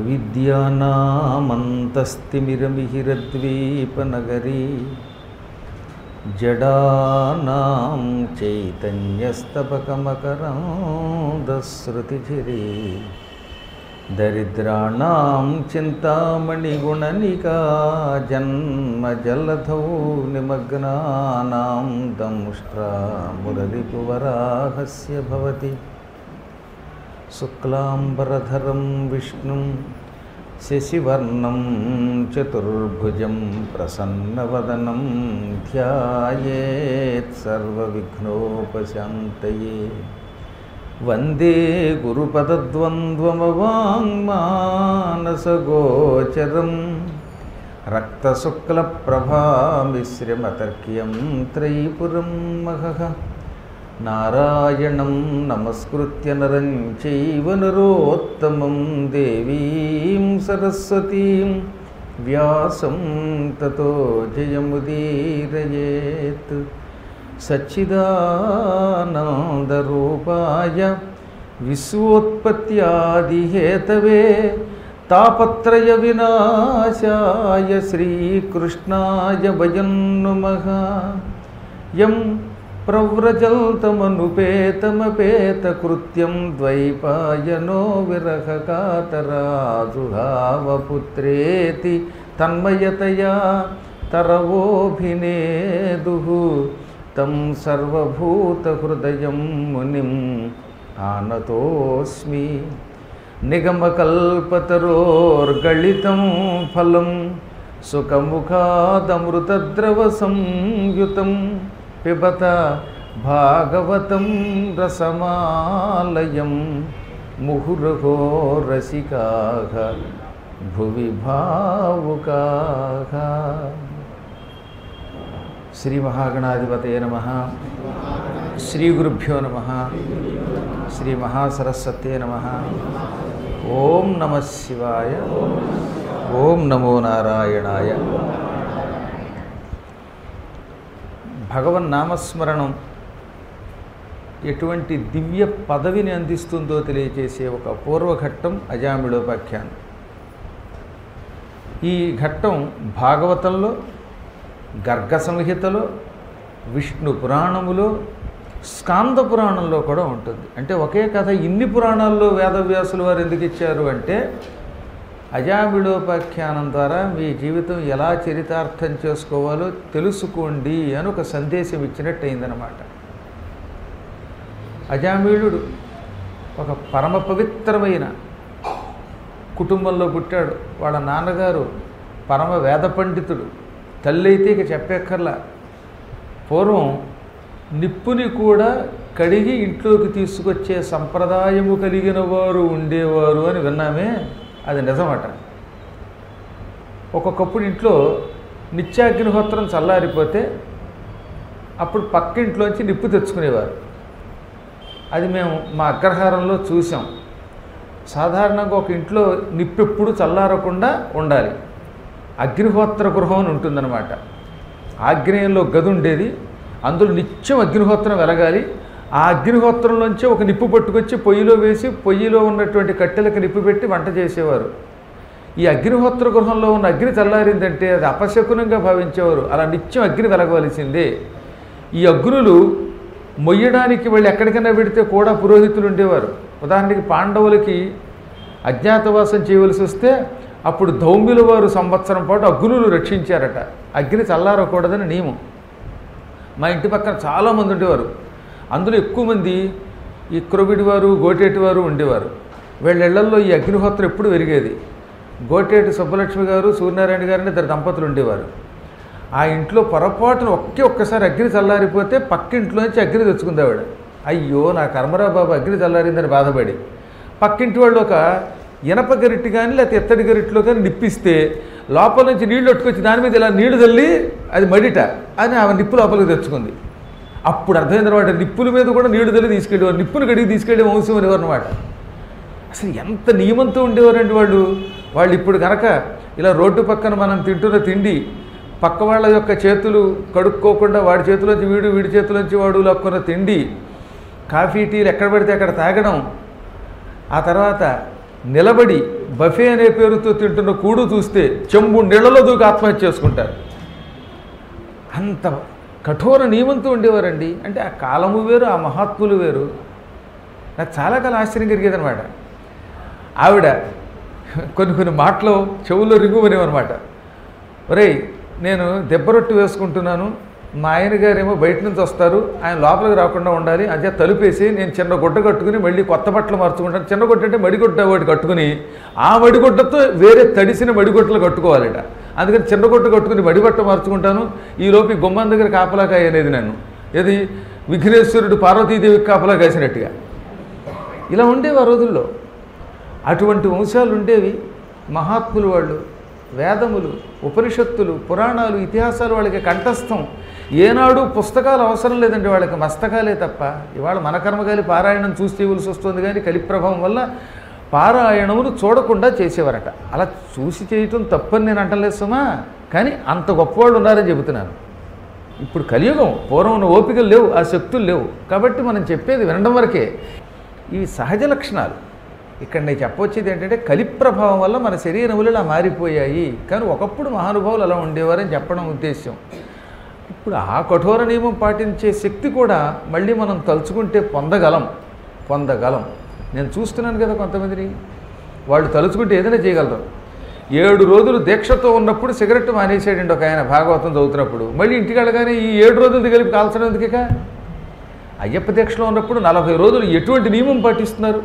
అవిద్యానామంతస్తిమిరమిహిరద్వీపనగరీ జడానాం చైతన్యస్తపకమకరాంధశ్రుతిచిరీ దరిద్రాణం చింతామణిగుణనికా జన్మజలధౌ నిమగ్నానాం దంష్ట్రామురరిపువరాహస్య భవతి శుక్లాంబరధరం విష్ణుం శశివర్ణం చతుర్భుజం ప్రసన్నవదనం ధ్యాయేత్ సర్వవిఘ్నోపశాంతయే వందే గురుపదద్వంద్వమవాङ्మానసగోచరం రక్తశుక్లప్రభామిశ్రమతర్క్యం త్రైపురం మహః నారాయణం నమస్కృత్య నరం చైవ నరోత్తమం దేవీం సరస్వతీం వ్యాసం తతో జయముదీరయేత్ సచ్చిదానందరూపాయ విశ్వోత్పత్యాదిహేతవే తాపత్రయ వినాశాయ శ్రీకృష్ణాయ వయం నుమః యం ప్రవ్రజల్తమనుపేతమపేతకృత్యం ద్వైపాయనో విరహకాతరాజుహావపుత్రేతి తన్మయతయా తరవోభినేదు తం సర్వభూతహృదయం మునిం ఆనతోస్మి నిగమకల్పతరోర్గళితం ఫలం సుఖముఖాదమృతద్రవసంయుతం పిబత భాగవతం రసమాలయం ముహురహో రసికాః భువి భావుకాః శ్రీ మహాగణాధిపతయ నమ శ్రీ గురుభ్యో నమ శ్రీ మహాసరస్వతే నమ ఓం నమ శివాయ ఓం నమో నారాయణాయ భగవన్ నామస్మరణం ఎటువంటి దివ్య పదవిని అందిస్తుందో తెలియజేసే ఒక పూర్వఘట్టం అజామిడోపాఖ్యానం ఈ ఘట్టం భాగవతంలో గర్గ సంహితలో విష్ణు పురాణములో స్కాంద పురాణంలో కూడా ఉంటుంది అంటే ఒకే కథ ఇన్ని పురాణాల్లో వేదవ్యాసులు వారు ఎందుకు ఇచ్చారు అంటే అజామిళోపాఖ్యానం ద్వారా మీ జీవితం ఎలా చరితార్థం చేసుకోవాలో తెలుసుకోండి అని ఒక సందేశం ఇచ్చినట్టు అయిందనమాట అజామిళుడు ఒక పరమ పవిత్రమైన కుటుంబంలో పుట్టాడు వాళ్ళ నాన్నగారు పరమ వేద పండితుడు తల్లి అయితే ఇక చెప్పక్కర్లా పూర్వం నిప్పుని కూడా కడిగి ఇంట్లోకి తీసుకొచ్చే సంప్రదాయము కలిగిన వారు ఉండేవారు అని విన్నామే అది నిజమట ఒక్కొక్కప్పుడు ఇంట్లో నిత్యాగ్నిహోత్రం చల్లారిపోతే అప్పుడు పక్కింట్లోంచి నిప్పు తెచ్చుకునేవారు అది మేము మా అగ్రహారంలో చూసాం సాధారణంగా ఒక ఇంట్లో నిప్పు ఎప్పుడు చల్లారకుండా ఉండాలి అగ్నిహోత్ర గృహం అని ఉంటుందన్నమాట ఆగ్నేయంలో గది ఉండేది అందులో నిత్యం అగ్నిహోత్రం వెలగాలి ఆ అగ్నిహోత్రంలోంచి ఒక నిప్పు పట్టుకొచ్చి పొయ్యిలో వేసి పొయ్యిలో ఉన్నటువంటి కట్టెలకు నిప్పు పెట్టి వంట చేసేవారు ఈ అగ్నిహోత్ర గృహంలో ఉన్న అగ్ని చల్లారిందంటే అది అపశకునంగా భావించేవారు అలా నిత్యం అగ్ని వెలగవలసిందే ఈ అగ్నులు మొయ్యడానికి వాళ్ళు ఎక్కడికైనా పెడితే కూడా పురోహితులు ఉండేవారు ఉదాహరణకి పాండవులకి అజ్ఞాతవాసం చేయవలసి వస్తే అప్పుడు ధౌమ్యుల వారు సంవత్సరం పాటు అగ్నులు రక్షించారట అగ్ని చల్లారకూడదని నియమం మా ఇంటి పక్కన చాలామంది ఉండేవారు అందులో ఎక్కువ మంది ఈ క్రొవిడి వారు గోటేటి వారు ఉండేవారు వీళ్ళ ఇళ్లల్లో ఈ అగ్నిహోత్రం ఎప్పుడు పెరిగేది గోటేటి సుబ్బలక్ష్మి గారు సూర్యనారాయణ గారు ఇద్దరు దంపతులు ఉండేవారు ఆ ఇంట్లో పొరపాటున ఒకే ఒక్కసారి అగ్ని చల్లారిపోతే పక్కింట్లోంచి అగ్ని తెచ్చుకుంది ఆవిడ అయ్యో నా కర్మరా బాబు అగ్ని చల్లారిందని బాధపడి పక్కింటి వాళ్ళు ఒక ఇనప గరిట్టి కానీ లేకపోతే ఎత్తడి గరిట్లో కానీ నిప్పిస్తే లోపల నుంచి నీళ్లు పట్టుకొచ్చి దాని మీద ఇలా నీళ్లు తల్లి అది మడిట అని ఆమె నిప్పు లోపలికి తెచ్చుకుంది అప్పుడు అర్థమైన తర్వాత నిప్పుల మీద కూడా నీళ్లు తల్లి తీసుకెళ్ళేవారు నిప్పును గడిగి తీసుకెళ్ళే వంశం అనేవారు అనమాట అసలు ఎంత నియమంతో ఉండేవారండి వాళ్ళు వాళ్ళు ఇప్పుడు కనుక ఇలా రోడ్డు పక్కన మనం తింటున్న తిండి పక్క వాళ్ళ యొక్క చేతులు కడుక్కోకుండా వాడి చేతిలోంచి వీడు వీడి చేతిలోంచి వాడు లక్కున్న తిండి కాఫీ టీలు ఎక్కడ పడితే అక్కడ తాగడం ఆ తర్వాత నిలబడి బఫే అనే పేరుతో తింటున్న కూడు చూస్తే చెంబు నీళ్లలో దూకి ఆత్మహత్య చేసుకుంటారు అంత కఠోర నియమంతో ఉండేవారండి అంటే ఆ కాలము వేరు ఆ మహాత్ములు వేరు నాకు చాలా కాలం ఆశ్చర్యం కలిగేది అనమాట ఆవిడ కొన్ని కొన్ని మాటలు చెవుల్లో రింగుమనేవన్నమాట ఒరేయ్ నేను దెబ్బ రొట్టి వేసుకుంటున్నాను మా ఆయన గారేమో బయట నుంచి వస్తారు ఆయన లోపలికి రాకుండా ఉండాలి అదే తలుపేసి నేను చిన్న గుడ్డ కట్టుకుని మళ్ళీ కొత్త బట్టలు మార్చుకుంటాను చిన్న గుడ్డ అంటే మడిగుడ్డ ఒకటి కట్టుకుని ఆ మడిగుడ్డతో వేరే తడిసిన మడిగుడ్డలు కట్టుకోవాలట అందుకని చిన్న గుడ్డ కట్టుకుని మడిబట్ట మార్చుకుంటాను ఈ లోపు ఈ గుమ్మం దగ్గర కాపలాకాయ అనేది నన్ను ఏది విఘ్నేశ్వరుడు పార్వతీదేవికి కాపలా కాసినట్టుగా ఇలా ఉండేవి ఆ రోజుల్లో అటువంటి వంశాలు ఉండేవి మహాత్ములు వాళ్ళు వేదములు ఉపనిషత్తులు పురాణాలు ఇతిహాసాలు వాళ్ళకి కంఠస్థం ఏనాడు పుస్తకాలు అవసరం లేదండి వాళ్ళకి మస్తకాలే తప్ప ఇవాళ మన కర్మగాలి పారాయణం చూసి చేయవలసి వస్తుంది కానీ కలిప్రభావం వల్ల పారాయణమును చూడకుండా చేసేవారట అలా చూసి చేయటం తప్పని నేను అంటలేదు సుమా కానీ అంత గొప్పవాళ్ళు ఉన్నారని చెబుతున్నాను ఇప్పుడు కలియుగం పూర్వం ఉన్న ఓపికలు లేవు ఆ శక్తులు లేవు కాబట్టి మనం చెప్పేది వినడం వరకే ఇవి సహజ లక్షణాలు ఇక్కడ నేను చెప్పొచ్చేది ఏంటంటే కలి ప్రభావం వల్ల మన శరీరములు ఇలా మారిపోయాయి కానీ ఒకప్పుడు మహానుభావులు అలా ఉండేవారని చెప్పడం ఉద్దేశం ఇప్పుడు ఆ కఠోర నియమం పాటించే శక్తి కూడా మళ్ళీ మనం తలుచుకుంటే పొందగలం పొందగలం నేను చూస్తున్నాను కదా కొంతమందిని వాళ్ళు తలుచుకుంటే ఏదైనా చేయగలరు ఏడు రోజులు దీక్షతో ఉన్నప్పుడు సిగరెట్ మానేసాడండి ఒక ఆయన భాగవతం చదువుతున్నప్పుడు మళ్ళీ ఇంటికి వెళ్ళగానే ఈ ఏడు రోజులు కలిపి కాల్చడం ఎందుక అయ్యప్ప దీక్షలో ఉన్నప్పుడు నలభై రోజులు ఎటువంటి నియమం పాటిస్తున్నారు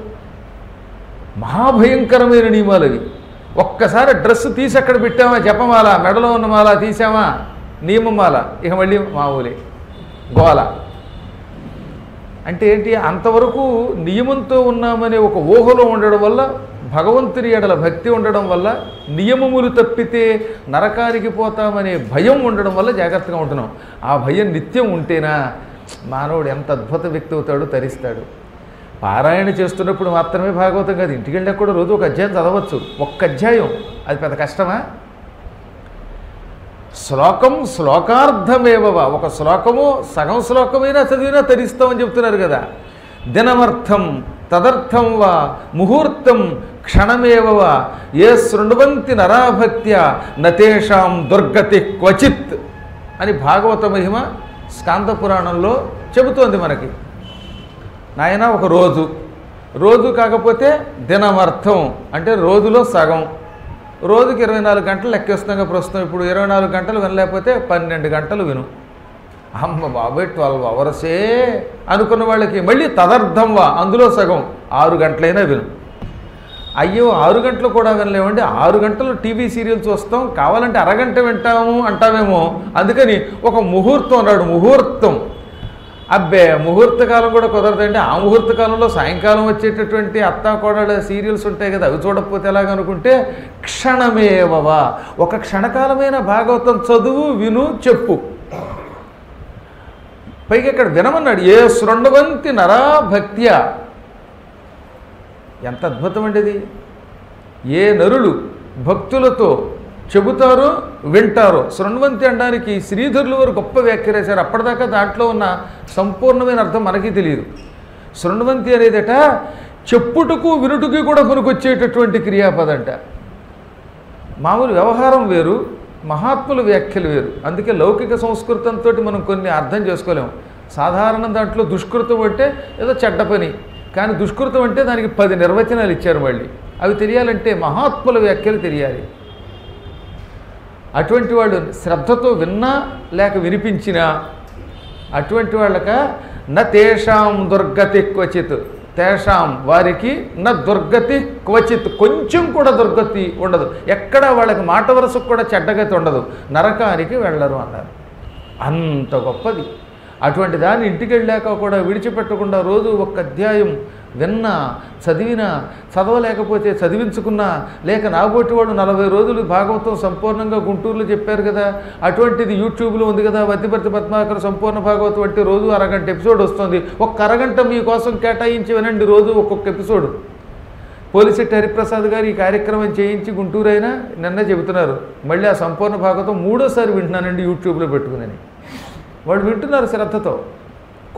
మహాభయంకరమైన నియమాలు అవి ఒక్కసారి డ్రెస్ తీసి అక్కడ పెట్టామా జపమాల మెడలో ఉన్న మాల తీసామా నియమమాల ఇక మళ్ళీ మామూలే గోల అంటే ఏంటి అంతవరకు నియమంతో ఉన్నామనే ఒక ఊహలో ఉండడం వల్ల భగవంతుని ఎడల భక్తి ఉండడం వల్ల నియమములు తప్పితే నరకానికి పోతామనే భయం ఉండడం వల్ల జాగ్రత్తగా ఉంటున్నాం ఆ భయం నిత్యం ఉంటేనా మానవుడు ఎంత అద్భుత వ్యక్తి అవుతాడో తరిస్తాడు పారాయణ చేస్తున్నప్పుడు మాత్రమే భాగవతం కాదు ఇంటికి వెళ్ళాక కూడా రోజు ఒక అధ్యాయం చదవచ్చు ఒక్క అధ్యాయం అది పెద్ద కష్టమా శ్లోకం శ్లోకార్థమేవవా ఒక శ్లోకము సగం శ్లోకమైనా చదివినా తరిస్తామని చెప్తున్నారు కదా దినమర్థం తదర్థం వా ముహూర్తం క్షణమేవవా ఏ శృణువంతి నరాభక్త్య నతేషాం దుర్గతి క్వచిత్ అని భాగవత మహిమ స్కాంద పురాణంలో చెబుతోంది మనకి నాయన ఒక రోజు రోజు కాకపోతే దినమర్థం అంటే రోజులో సగం రోజుకి ఇరవై నాలుగు గంటలు లెక్కేస్తున్నాగా ప్రస్తుతం ఇప్పుడు ఇరవై నాలుగు గంటలు వినలేకపోతే పన్నెండు గంటలు విను అమ్మ బాబాయ్ ట్వెల్వ్ అవర్సే అనుకున్న వాళ్ళకి మళ్ళీ తదర్థంవా అందులో సగం ఆరు గంటలైనా విను అయ్యో ఆరు గంటలు కూడా వినలేమండి ఆరు గంటలు టీవీ సీరియల్ చూస్తాం కావాలంటే అరగంట వింటాము అంటామేమో అందుకని ఒక ముహూర్తం అన్నాడు ముహూర్తం అబ్బే ముహూర్త కాలం కూడా కుదరదండి ఆ ముహూర్త కాలంలో సాయంకాలం వచ్చేటటువంటి అత్తా కోడళ్ళ సీరియల్స్ ఉంటాయి కదా అవి చూడకపోతే ఎలాగనుకుంటే క్షణమేవవా ఒక క్షణకాలమైన భాగవతం చదువు విను చెప్పు పైగా ఇక్కడ వినమన్నాడు ఏ శృండవంతి నరా భక్త్య ఎంత అద్భుతం అండి ఇది ఏ నరులు భక్తులతో చెబుతారో వింటారో శృణ్వంతి అనడానికి శ్రీధరులు వారు గొప్ప వ్యాఖ్య రాశారు అప్పటిదాకా దాంట్లో ఉన్న సంపూర్ణమైన అర్థం మనకి తెలియదు శృణ్వంతి అనేదట చెప్పుటకు వినుటకు కూడా పనికొచ్చేటటువంటి క్రియాపదంట మామూలు వ్యవహారం వేరు మహాత్ముల వ్యాఖ్యలు వేరు అందుకే లౌకిక సంస్కృతంతో మనం కొన్ని అర్థం చేసుకోలేము సాధారణ దాంట్లో దుష్కృతం అంటే ఏదో చెడ్డ పని కానీ దుష్కృతం అంటే దానికి పది నిర్వచనాలు ఇచ్చారు మళ్ళీ అవి తెలియాలంటే మహాత్ముల వ్యాఖ్యలు తెలియాలి అటువంటి వాళ్ళు శ్రద్ధతో విన్నా లేక వినిపించినా అటువంటి వాళ్ళక న తేషాం దుర్గతి క్వచిత్ తేషాం వారికి న దుర్గతి క్వచిత్ కొంచెం కూడా దుర్గతి ఉండదు ఎక్కడ వాళ్ళకి మాట వరుసకు కూడా చెడ్డగతి ఉండదు నరకానికి వెళ్ళరు అన్నారు అంత గొప్పది అటువంటి దాన్ని ఇంటికి వెళ్ళాక కూడా విడిచిపెట్టకుండా రోజు ఒక్క అధ్యాయం విన్నా చదివినా చదవలేకపోతే చదివించుకున్నా లేక నాబోటి వాడు నలభై రోజులు భాగవతం సంపూర్ణంగా గుంటూరులో చెప్పారు కదా అటువంటిది యూట్యూబ్లో ఉంది కదా వద్దిపర్తి పద్మాకర్ సంపూర్ణ భాగవతం అంటే రోజు అరగంట ఎపిసోడ్ వస్తుంది ఒక్క అరగంట మీకోసం కేటాయించి వినండి రోజు ఒక్కొక్క ఎపిసోడ్ పోలిశెట్టి హరిప్రసాద్ గారు ఈ కార్యక్రమం చేయించి గుంటూరు అయినా నిన్న చెబుతున్నారు మళ్ళీ ఆ సంపూర్ణ భాగవతం మూడోసారి వింటున్నానండి యూట్యూబ్లో పెట్టుకుని వాళ్ళు వింటున్నారు శ్రద్ధతో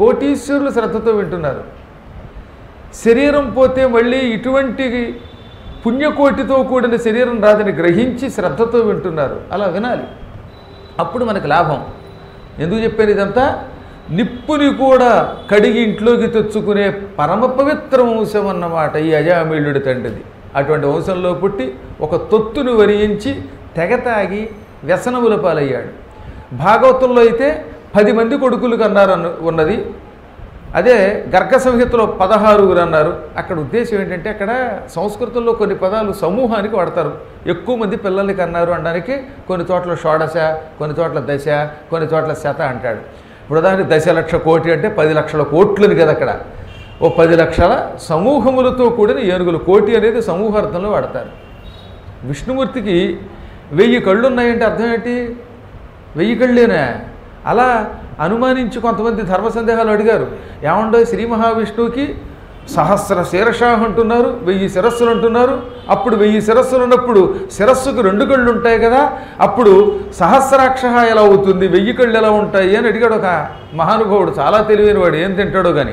కోటీశ్వరులు శ్రద్ధతో వింటున్నారు శరీరం పోతే మళ్ళీ ఇటువంటి పుణ్యకోటితో కూడిన శరీరం రాదని గ్రహించి శ్రద్ధతో వింటున్నారు అలా వినాలి అప్పుడు మనకు లాభం ఎందుకు చెప్పాను ఇదంతా నిప్పుని కూడా కడిగి ఇంట్లోకి తెచ్చుకునే పరమ పవిత్ర వంశం అన్నమాట ఈ అజామీళ్ళుడి తండ్రిది అటువంటి వంశంలో పుట్టి ఒక తొత్తును వరించి తెగ తాగి వ్యసనముల పాలయ్యాడు భాగవతంలో అయితే పది మంది కొడుకులు కన్నారు అన్న ఉన్నది అదే గర్గ సంహితలో పదహారుగురు అన్నారు అక్కడ ఉద్దేశం ఏంటంటే అక్కడ సంస్కృతంలో కొన్ని పదాలు సమూహానికి వాడతారు ఎక్కువ మంది పిల్లల్ని కన్నారు అనడానికి కొన్ని చోట్ల షోడశ కొన్ని చోట్ల దశ కొన్ని చోట్ల శత అంటాడు ఇప్పుడు ఉదాహరణకి దశ లక్ష కోటి అంటే పది లక్షల కోట్లని కదా అక్కడ ఓ పది లక్షల సమూహములతో కూడిన ఏనుగులు కోటి అనేది సమూహార్థంలో వాడతారు విష్ణుమూర్తికి వెయ్యి కళ్ళు ఉన్నాయంటే అర్థం ఏంటి వెయ్యి కళ్ళేనా అలా అనుమానించి కొంతమంది ధర్మ సందేహాలు అడిగారు ఏమండో శ్రీ మహావిష్ణువుకి సహస్ర శీర్ష అంటున్నారు వెయ్యి శిరస్సులు అంటున్నారు అప్పుడు వెయ్యి శిరస్సులు ఉన్నప్పుడు శిరస్సుకు రెండు కళ్ళు ఉంటాయి కదా అప్పుడు సహస్రాక్ష ఎలా అవుతుంది వెయ్యి కళ్ళు ఎలా ఉంటాయి అని అడిగాడు ఒక మహానుభావుడు చాలా తెలివైన వాడు ఏం తింటాడో కానీ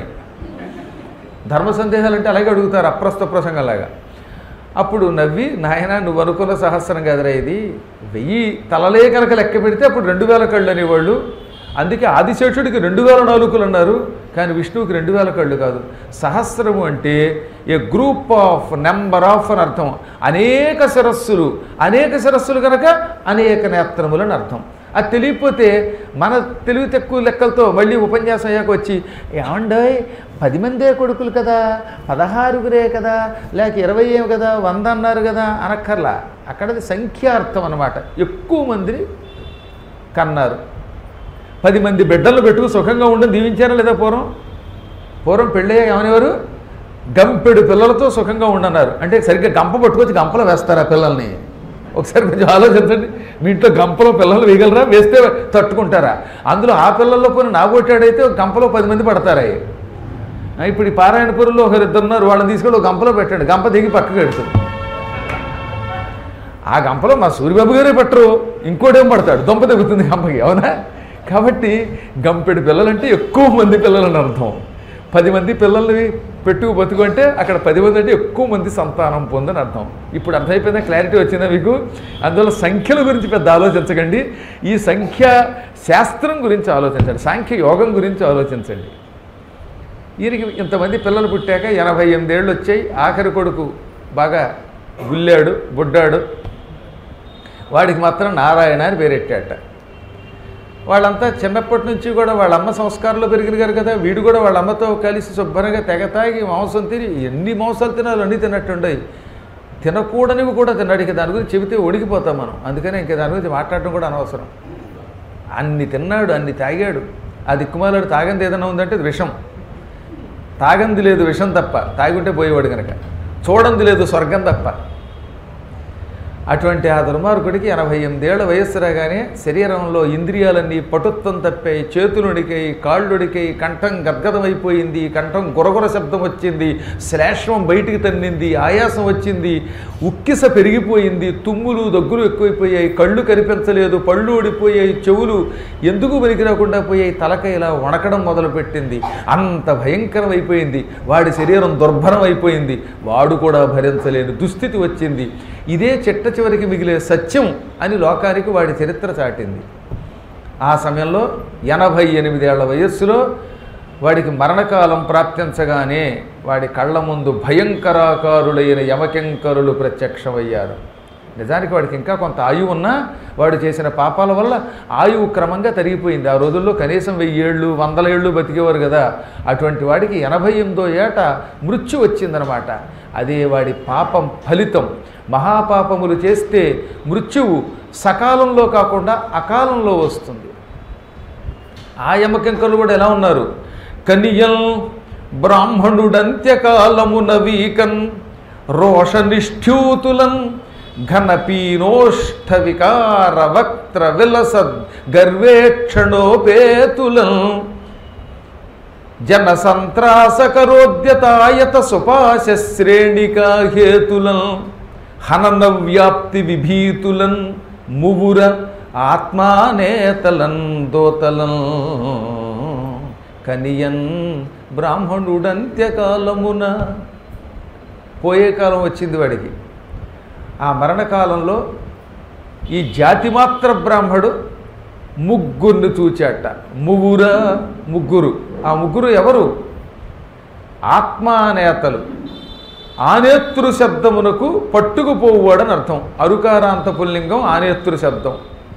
ధర్మ సందేహాలు అంటే అలాగే అడుగుతారు అప్రస్త ప్రసంగంలాగా అప్పుడు నవ్వి నాయన నువ్వు అనుకున్న సహస్రం కదరా ఇది వెయ్యి తలలే కనుక లెక్క పెడితే అప్పుడు రెండు వేల కళ్ళు అనేవాళ్ళు అందుకే ఆదిశేషుడికి రెండు వేల నాలుకలు అన్నారు కానీ విష్ణువుకి రెండు వేల కళ్ళు కాదు సహస్రము అంటే a group of number of అని అర్థం అనేక శిరస్సులు అనేక శిరస్సులు కనుక అనేక నేత్రములు అని అర్థం అది తెలియకపోతే మన తెలివి తక్కువ లెక్కలతో మళ్ళీ ఉపన్యాసం అయ్యాక వచ్చి ఏమండోయ్ పది మందే కొడుకులు కదా పదహారుగురే కదా లేక ఇరవై ఏమి కదా వంద అన్నారు కదా అనక్కర్లా అక్కడది సంఖ్యార్థం అన్నమాట ఎక్కువ మందిని కన్నారు పది మంది బిడ్డలు పెట్టుకు సుఖంగా ఉండని దీవించారా లేదా పూర్వం పూర్వం పెళ్ళయ్యాక ఏమనేవారు గంపెడు పిల్లలతో సుఖంగా ఉండన్నారు అంటే సరిగ్గా గంప పట్టుకొచ్చి గంపలో వేస్తారు ఆ పిల్లల్ని ఒకసారి కొంచెం ఆలోచించండి మీ ఇంట్లో గంపలో పిల్లలు వేయగలరా వేస్తే తట్టుకుంటారా అందులో ఆ పిల్లల్లో పోయిన నాగొట్టాడైతే ఒక గంపలో పది మంది పడతారా ఆ, ఇప్పుడు ఈ పారాయణపురంలో ఒకరిద్దరు ఉన్నారు వాళ్ళని తీసుకెళ్ళి ఒక గంపలో పెట్టండి గంప దిగి పక్కకు పెడుతుంది ఆ గంపలో మా సూర్యబాబు గారే పట్టరు ఇంకోటేం పడతాడు దొంప తెగుతుంది గంపకి అవునా కాబట్టి గంపెడు పిల్లలంటే ఎక్కువ మంది పిల్లలని అర్థం పది మంది పిల్లల్ని పెట్టుకు బతుకు అంటే అక్కడ పది మంది అంటే ఎక్కువ మంది సంతానం పొందని అర్థం ఇప్పుడు అర్థమైపోయిందా క్లారిటీ వచ్చిందా మీకు అందువల్ల సంఖ్యల గురించి పెద్ద ఆలోచించకండి ఈ సంఖ్య శాస్త్రం గురించి ఆలోచించండి సాంఖ్య యోగం గురించి ఆలోచించండి ఈయనకి ఇంతమంది పిల్లలు పుట్టాక ఎనభై ఎనిమిదేళ్ళు వచ్చాయి ఆఖరి కొడుకు బాగా గుల్లాడు బుడ్డాడు వాడికి మాత్రం నారాయణ అని పేరెట్టాట వాళ్ళంతా చిన్నప్పటి నుంచి కూడా వాళ్ళ అమ్మ సంస్కారంలో పెరిగినారు కదా వీడు కూడా వాళ్ళ అమ్మతో కలిసి శుభ్రంగా తెగ తాగి మాంసం తిని ఎన్ని మాంసాలు తినాలో అన్నీ తిన్నట్టుండయి తినకూడనివి కూడా తిన్నాడు ఇక దాని గురించి చెబితే ఒడిగిపోతాం మనం అందుకనే ఇంక దాని గురించి మాట్లాడటం కూడా అనవసరం అన్ని తిన్నాడు అన్ని తాగాడు ఆ దిక్కుమాలాడు తాగంది ఏదైనా ఉందంటే అది విషం తాగంది లేదు విషం తప్ప తాగుంటే పోయేవాడు కనుక చూడంది లేదు స్వర్గం తప్ప అటువంటి ఆ దుర్మార్గుడికి ఎనభై ఎనిమిదేళ్ల వయస్సు రాగానే శరీరంలో ఇంద్రియాలన్నీ పటుత్వం తప్పాయి చేతులుడికాయి కాళ్ళుడికాయి కంఠం గద్గదమైపోయింది కంఠం గురగుర శబ్దం వచ్చింది శ్లేష్మం బయటికి తన్నింది ఆయాసం వచ్చింది ఉక్కిస పెరిగిపోయింది తుమ్ములు దగ్గులు ఎక్కువైపోయాయి కళ్ళు కనిపించలేదు పళ్ళు ఊడిపోయాయి చెవులు ఎందుకు పనికి రాకుండా పోయాయి తలక ఇలా వణకడం మొదలుపెట్టింది అంత భయంకరం అయిపోయింది వాడి శరీరం దుర్భరం అయిపోయింది వాడు కూడా భరించలేని దుస్థితి వచ్చింది ఇదే చిట్ట చివరికి మిగిలే సత్యం అని లోకానికి వాడి చరిత్ర చాటింది ఆ సమయంలో ఎనభై ఎనిమిదేళ్ల వయస్సులో వాడికి మరణకాలం ప్రాప్తించగానే వాడి కళ్ళ ముందు భయంకరాకారులైన యమకింకరులు ప్రత్యక్షమయ్యారు నిజానికి వాడికి ఇంకా కొంత ఆయువు ఉన్నా వాడు చేసిన పాపాల వల్ల ఆయువు క్రమంగా తరిగిపోయింది ఆ రోజుల్లో కనీసం వెయ్యి ఏళ్ళు వందల ఏళ్ళు బతికేవారు కదా అటువంటి వాడికి ఎనభై ఎనిమిదో ఏట మృత్యు వచ్చిందనమాట అదే వాడి పాపం ఫలితం మహాపాపములు చేస్తే మృత్యువు సకాలంలో కాకుండా అకాలంలో వస్తుంది ఆ యమకింకరులు కూడా ఎలా ఉన్నారు కనియల్ బ్రాహ్మణుడంత్యకాలమున వీకన్ రోష నిష్ఠ్యూతులన్ ఘనపీనోష్ఠ వికార వక్త్ర విలసద్ గర్వేక్షణోపేతులన్ జన సంత్రాసకరోద్యతాయత సుపాశ శ్రేణికా హేతులం హనన వ్యాప్తి విభీతులన్ మువుర ఆత్మానేతలన్ దోతలం కనియన్ బ్రాహ్మణుడంత్యకాలమున పోయే కాలం వచ్చింది వాడికి ఆ మరణకాలంలో ఈ జాతిమాత్ర బ్రాహ్మడు ముగ్గురిని చూచాట ముగ్గురా ముగ్గురు ఆ ముగ్గురు ఎవరు ఆత్మానేతలు ఆనేత్రు శబ్దమునకు పట్టుకుపోవాడని అర్థం అరుకారాంత పుల్లింగం ఆనేత్రు శబ్దం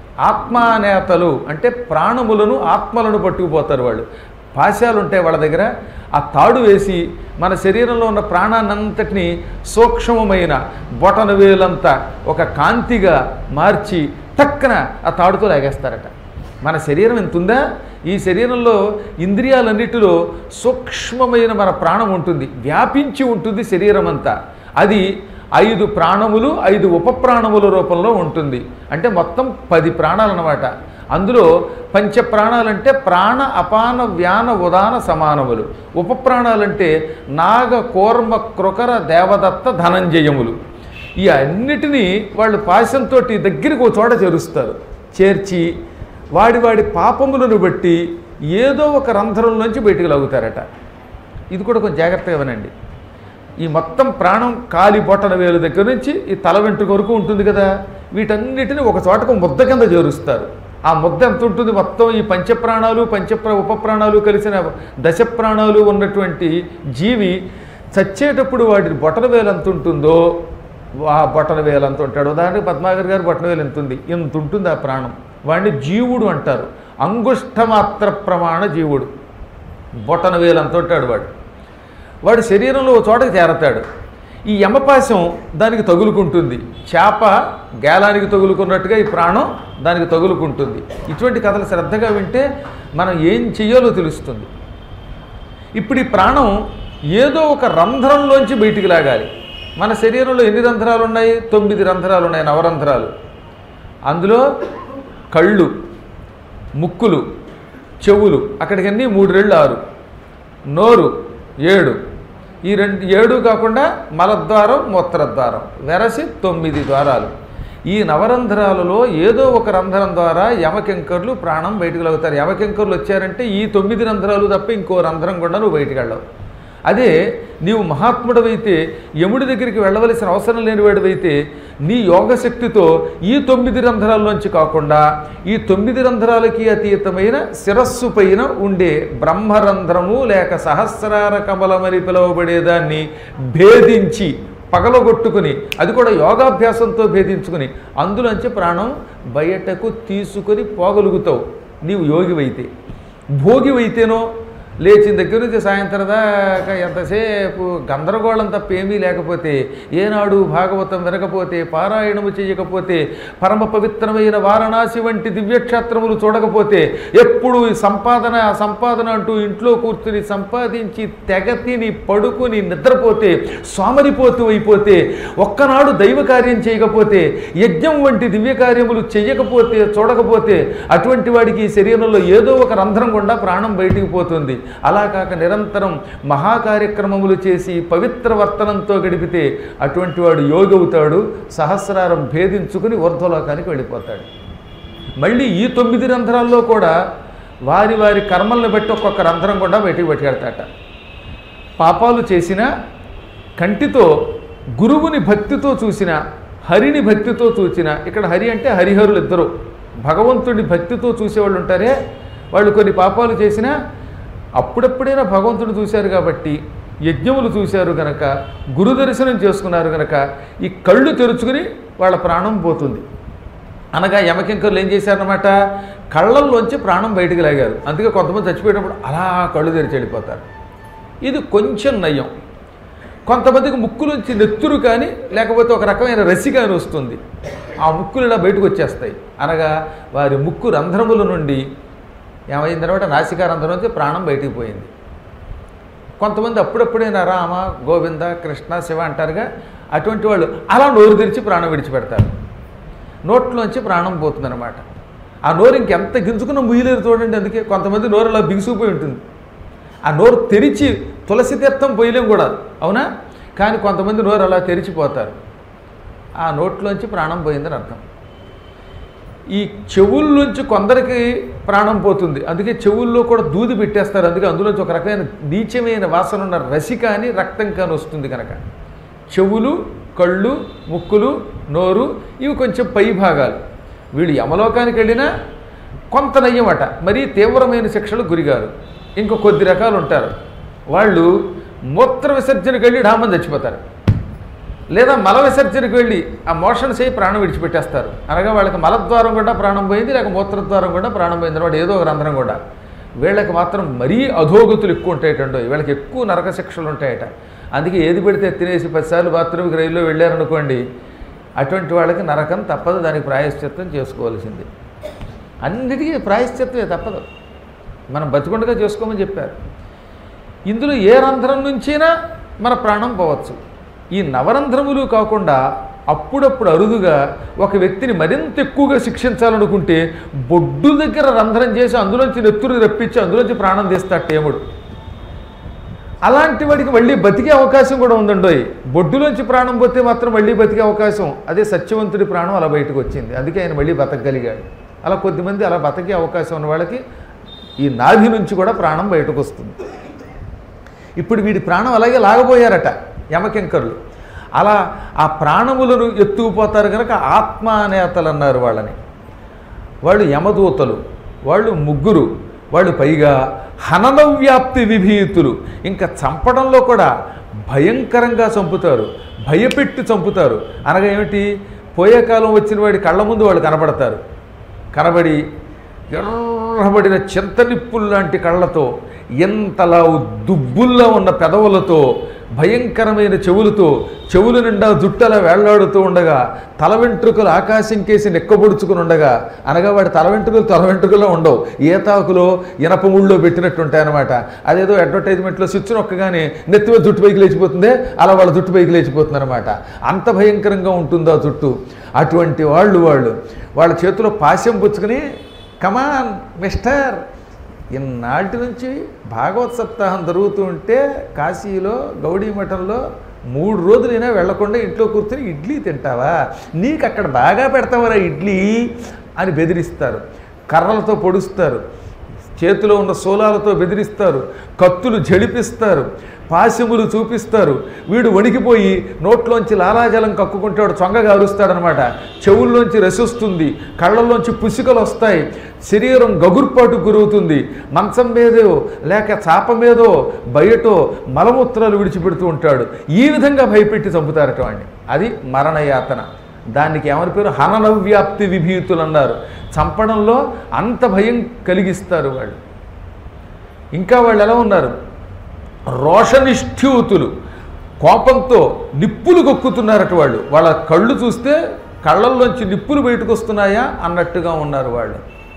ఆత్మానేతలు అంటే ప్రాణములను ఆత్మలను పట్టుకుపోతారు వాళ్ళు పాశాలు ఉంటాయి వాళ్ళ దగ్గర ఆ తాడు వేసి మన శరీరంలో ఉన్న ప్రాణాన్నంతటిని సూక్ష్మమైన బొటన వేలంతా ఒక కాంతిగా మార్చి టక్కన ఆ తాడుతో లాగేస్తారట మన శరీరం ఎంత ఉందా ఈ శరీరంలో ఇంద్రియాలన్నిటిలో సూక్ష్మమైన మన ప్రాణం ఉంటుంది వ్యాపించి ఉంటుంది శరీరం అంతా అది ఐదు ప్రాణములు ఐదు ఉపప్రాణముల రూపంలో ఉంటుంది అంటే మొత్తం పది ప్రాణాలు అన్నమాట అందులో పంచ ప్రాణాలంటే ప్రాణ అపాన వ్యాన ఉదాన సమానములు ఉపప్రాణాలంటే నాగ కూర్మ కృకర దేవదత్త ధనంజయములు ఈ అన్నిటినీ వాళ్ళు పాశంతో దగ్గరికి ఒక చోట చేరుస్తారు చేర్చి వాడి వాడి పాపములను బట్టి ఏదో ఒక రంధ్రంలోంచి బయటికి లాగుతారట ఇది కూడా కొంచెం జాగ్రత్తగా వినండి ఈ మొత్తం ప్రాణం కాలి బొట్టన వేలు దగ్గర నుంచి ఈ తల వెంట్రుక వరకు ఉంటుంది కదా వీటన్నిటిని ఒక చోటకు ముద్ద కింద చేరుస్తారు ఆ ముద్ద ఎంత ఉంటుంది మొత్తం ఈ పంచప్రాణాలు పంచప్ర ఉపప్రాణాలు కలిసిన దశ ప్రాణాలు ఉన్నటువంటి జీవి చచ్చేటప్పుడు వాటి బొటన వేలు ఎంత ఉంటుందో ఆ బొటన వేలు అంత ఉంటాడు ఉదాహరణకి పద్మాగర్ గారి బొటన వేలు ఎంత ఉంది ఇంత ఉంటుంది ఆ ప్రాణం వాడిని జీవుడు అంటారు అంగుష్ఠమాత్ర ప్రమాణ జీవుడు బొటన వేలు అంత ఉంటాడు వాడు వాడు శరీరంలో ఒక చోటకి చేరతాడు ఈ యమపాశం దానికి తగులుకుంటుంది చేప గేలానికి తగులుకున్నట్టుగా ఈ ప్రాణం దానికి తగులుకుంటుంది ఇటువంటి కథలు శ్రద్ధగా వింటే మనం ఏం చెయ్యాలో తెలుస్తుంది ఇప్పుడు ఈ ప్రాణం ఏదో ఒక రంధ్రంలోంచి బయటికి లాగాలి మన శరీరంలో ఎన్ని రంధ్రాలు ఉన్నాయి తొమ్మిది రంధ్రాలు ఉన్నాయి నవరంధ్రాలు అందులో కళ్ళు ముక్కులు చెవులు అక్కడికన్నీ మూడు రెళ్ళు ఆరు నోరు ఏడు ఈ రెండు ఏడు కాకుండా మలద్వారం మూత్రద్వారం వెరసి తొమ్మిది ద్వారాలు ఈ నవరంధ్రాలలో ఏదో ఒక రంధ్రం ద్వారా యమకింకర్లు ప్రాణం బయటకు లాగుతారు యమకింకర్లు వచ్చారంటే ఈ తొమ్మిది రంధ్రాలు తప్ప ఇంకో రంధ్రం కూడా నువ్వు బయటికి వెళ్ళవు అదే నీవు మహాత్ముడవైతే యముడి దగ్గరికి వెళ్ళవలసిన అవసరం లేనివాడివైతే నీ యోగశక్తితో ఈ తొమ్మిది రంధ్రాల్లోంచి కాకుండా ఈ తొమ్మిది రంధ్రాలకి అతీతమైన శిరస్సు పైన ఉండే బ్రహ్మరంధ్రము లేక సహస్రార కమలమని పిలువబడేదాన్ని భేదించి పగలగొట్టుకుని అది కూడా యోగాభ్యాసంతో భేదించుకుని అందులోంచి ప్రాణం బయటకు తీసుకొని పోగలుగుతావు నీవు యోగివైతే భోగివైతేనో లేచిన దగ్గర నుంచి సాయంత్రం దాకా ఎంతసేపు గందరగోళం తప్ప ఏమీ లేకపోతే ఏనాడు భాగవతం వినకపోతే పారాయణము చేయకపోతే పరమ పవిత్రమైన వారణాసి వంటి దివ్యక్షేత్రములు చూడకపోతే ఎప్పుడు ఈ సంపాదన ఆ సంపాదన అంటూ ఇంట్లో కూర్చుని సంపాదించి తెగ తిని పడుకుని నిద్రపోతే సోమరిపోతూ అయిపోతే ఒక్కనాడు దైవ కార్యం చేయకపోతే యజ్ఞం వంటి దివ్య కార్యములు చేయకపోతే చూడకపోతే అటువంటి వాడికి ఈ శరీరంలో ఏదో ఒక రంధ్రం గుండా ప్రాణం బయటికి పోతుంది అలా కాక నిరంతరం మహాకార్యక్రమములు చేసి పవిత్ర వర్తనంతో గడిపితే అటువంటి వాడు యోగి అవుతాడు సహస్రారం భేదించుకుని ఊర్ధ్వలోకానికి వెళ్ళిపోతాడు మళ్ళీ ఈ తొమ్మిది రంధ్రాల్లో కూడా వారి వారి కర్మల్ని బట్టి ఒక్కొక్క రంధ్రం కూడా బయటికి పట్టుకెడతాట పాపాలు చేసిన కంటితో గురువుని భక్తితో చూసిన హరిని భక్తితో చూసిన ఇక్కడ హరి అంటే హరిహరులు ఇద్దరు భగవంతుడి భక్తితో చూసేవాళ్ళు ఉంటారే వాళ్ళు కొన్ని పాపాలు చేసినా అప్పుడప్పుడైనా భగవంతుడు చూశారు కాబట్టి యజ్ఞములు చూశారు గనక గురు దర్శనం చేసుకున్నారు గనక ఈ కళ్ళు తెరుచుకుని వాళ్ళ ప్రాణం పోతుంది అనగా యమకింకర్లు ఏం చేశారనమాట కళ్ళల్లోంచి ప్రాణం బయటికి లాగారు అందుకే కొంతమంది చచ్చిపోయేటప్పుడు అలా కళ్ళు తెరిచి వెళ్ళిపోతారు ఇది కొంచెం నయం కొంతమందికి ముక్కులోంచి నెత్తురు కానీ లేకపోతే ఒక రకమైన రసి కానీ వస్తుంది ఆ ముక్కులు ఇలా బయటకు వచ్చేస్తాయి అనగా వారి ముక్కు రంధ్రముల నుండి ఏమైంది తర్వాత నాసికా రంధ్రం నుంచి ప్రాణం బయటికి పోయింది కొంతమంది అప్పుడప్పుడైనా రామ గోవింద కృష్ణ శివ అంటారుగా అటువంటి వాళ్ళు అలా నోరు తెరిచి ప్రాణం విడిచిపెడతారు నోట్లోంచి ప్రాణం పోతుందన్నమాట ఆ నోరు ఇంకెంత గింజుకున్న ముయ్యలేరు చూడండి అందుకే కొంతమంది నోరు అలా బిగుసుకుపోయి ఉంటుంది ఆ నోరు తెరిచి తులసి తీర్థం పోయలేం కూడా అవునా కానీ కొంతమంది నోరు అలా తెరిచిపోతారు ఆ నోట్లోంచి ప్రాణం పోయిందని అర్థం ఈ చెవుల్లోంచి కొందరికి ప్రాణం పోతుంది అందుకే చెవుల్లో కూడా దూది పెట్టేస్తారు అందుకే అందులోంచి ఒక రకమైన నీచమైన వాసన ఉన్న రసి కానీ రక్తం కానీ వస్తుంది కనుక చెవులు కళ్ళు ముక్కులు నోరు ఇవి కొంచెం పై భాగాలు వీళ్ళు యమలోకానికి వెళ్ళినా కొంత నయ్యమట మరీ తీవ్రమైన శిక్షలు గురిగారు ఇంకో కొద్ది రకాలు ఉంటారు వాళ్ళు మూత్ర విసర్జనకు వెళ్ళి ఢామని చచ్చిపోతారు లేదా మల విసర్జనకు వెళ్ళి ఆ మోషన్ చేయి ప్రాణం విడిచిపెట్టేస్తారు అనగా వాళ్ళకి మలద్వారం కూడా ప్రాణం పోయింది లేక మూత్రద్వారం కూడా ప్రాణం పోయింది అనమాట ఏదో ఒక రంధ్రం కూడా వీళ్ళకి మాత్రం మరీ అధోగతులు ఎక్కువ ఉంటాయటండో వీళ్ళకి ఎక్కువ నరక శిక్షలు ఉంటాయట అందుకే ఏది పెడితే తినేసి పదిసార్లు బాత్రూమ్కి రైల్లో వెళ్ళారనుకోండి అటువంటి వాళ్ళకి నరకం తప్పదు దానికి ప్రాయశ్చిత్తం చేసుకోవాల్సింది అన్నిటికీ ప్రాయశ్చిత్తమే తప్పదు మనం బతికొండగా చేసుకోమని చెప్పారు ఇందులో ఏ రంధ్రం నుంచైనా మన ప్రాణం పోవచ్చు ఈ నవరంధ్రములు కాకుండా అప్పుడప్పుడు అరుదుగా ఒక వ్యక్తిని మరింత ఎక్కువగా శిక్షించాలనుకుంటే బొడ్డు దగ్గర రంధ్రం చేసి అందులోంచి నెత్తురు రప్పించి అందులోంచి ప్రాణం తీస్తాడు టేముడు అలాంటి వాడికి మళ్ళీ బతికే అవకాశం కూడా ఉందండోయ్ బొడ్డులోంచి ప్రాణం పోతే మాత్రం మళ్ళీ బతికే అవకాశం అదే సత్యవంతుడి ప్రాణం అలా బయటకు వచ్చింది అందుకే ఆయన మళ్ళీ బతకగలిగాడు అలా కొద్దిమంది అలా బతికే అవకాశం ఉన్న వాళ్ళకి ఈ నాభి నుంచి కూడా ప్రాణం బయటకు వస్తుంది ఇప్పుడు వీడి ప్రాణం అలాగే లాగబోయారట యమకింకరులు అలా ఆ ప్రాణములను ఎత్తుకుపోతారు కనుక ఆత్మానేతలు అన్నారు వాళ్ళని వాళ్ళు యమదూతలు వాళ్ళు ముగ్గురు వాళ్ళు పైగా హనన వ్యాప్తి విభీతులు ఇంకా చంపడంలో కూడా భయంకరంగా చంపుతారు భయపెట్టి చంపుతారు అనగా ఏమిటి పోయే కాలం వచ్చిన వాడి కళ్ళ ముందు వాళ్ళు కనబడతారు కనబడి ఎర్రబడిన చింతనిప్పులు లాంటి కళ్ళతో ఎంతలా దుబ్బుల్లో ఉన్న పెదవులతో భయంకరమైన చెవులతో చెవుల నిండా జుట్టలా వేళ్లాడుతూ ఉండగా తల వెంట్రుకలు ఆకాశం కేసి నెక్కబొడుచుకుని ఉండగా అనగా వాడి తల వెంట్రుకలు తల వెంట్రుకలో ఉండవు ఏతాకులో ఇనప ముళ్ళో పెట్టినట్టు ఉంటాయన్నమాట అదేదో అడ్వర్టైజ్మెంట్లో స్విచ్ నొక్కగానే నెత్తివ జుట్టు పైకి లేచిపోతుందే అలా వాళ్ళ జుట్టు పైకి లేచిపోతుంది అనమాట అంత భయంకరంగా ఉంటుందో ఆ జుట్టు అటువంటి వాళ్ళు వాళ్ళు వాళ్ళ చేతిలో పాశం పుచ్చుకుని కమాన్ మిస్టర్ ఇన్నాటి నుంచి భాగవత్ సప్తాహం జరుగుతూ ఉంటే కాశీలో గౌడీ మఠంలో మూడు రోజులైనా వెళ్లకుండా ఇంట్లో కూర్చొని ఇడ్లీ తింటావా నీకు అక్కడ బాగా పెడతావరా ఇడ్లీ అని బెదిరిస్తారు కర్రలతో పొడుస్తారు చేతిలో ఉన్న సోలాలతో బెదిరిస్తారు కత్తులు జడిపిస్తారు పాశములు చూపిస్తారు వీడు వణికిపోయి నోట్లోంచి లాలాజలం కక్కుకుంటాడు చొంగగా అరుస్తాడనమాట చెవుల్లోంచి రసిస్తుంది కళ్ళల్లోంచి పుసికలు వస్తాయి శరీరం గగుర్పాటు గురవుతుంది మంచం మీదో లేక చాప మీదో బయటో మలమూత్రాలు విడిచిపెడుతూ ఉంటాడు ఈ విధంగా భయపెట్టి చంపుతారట వాడిని అది మరణయాతన దానికి ఏమని పేరు హననవ్యాప్తి విభీతులు అన్నారు చంపడంలో అంత భయం కలిగిస్తారు వాళ్ళు ఇంకా వాళ్ళు ఎలా ఉన్నారు రోషనిష్ఠ్యూతులు కోపంతో నిప్పులు కొక్కుతున్నారట వాళ్ళు వాళ్ళ కళ్ళు చూస్తే కళ్ళల్లోంచి నిప్పులు బయటకు వస్తున్నాయా అన్నట్టుగా ఉన్నారు వాళ్ళు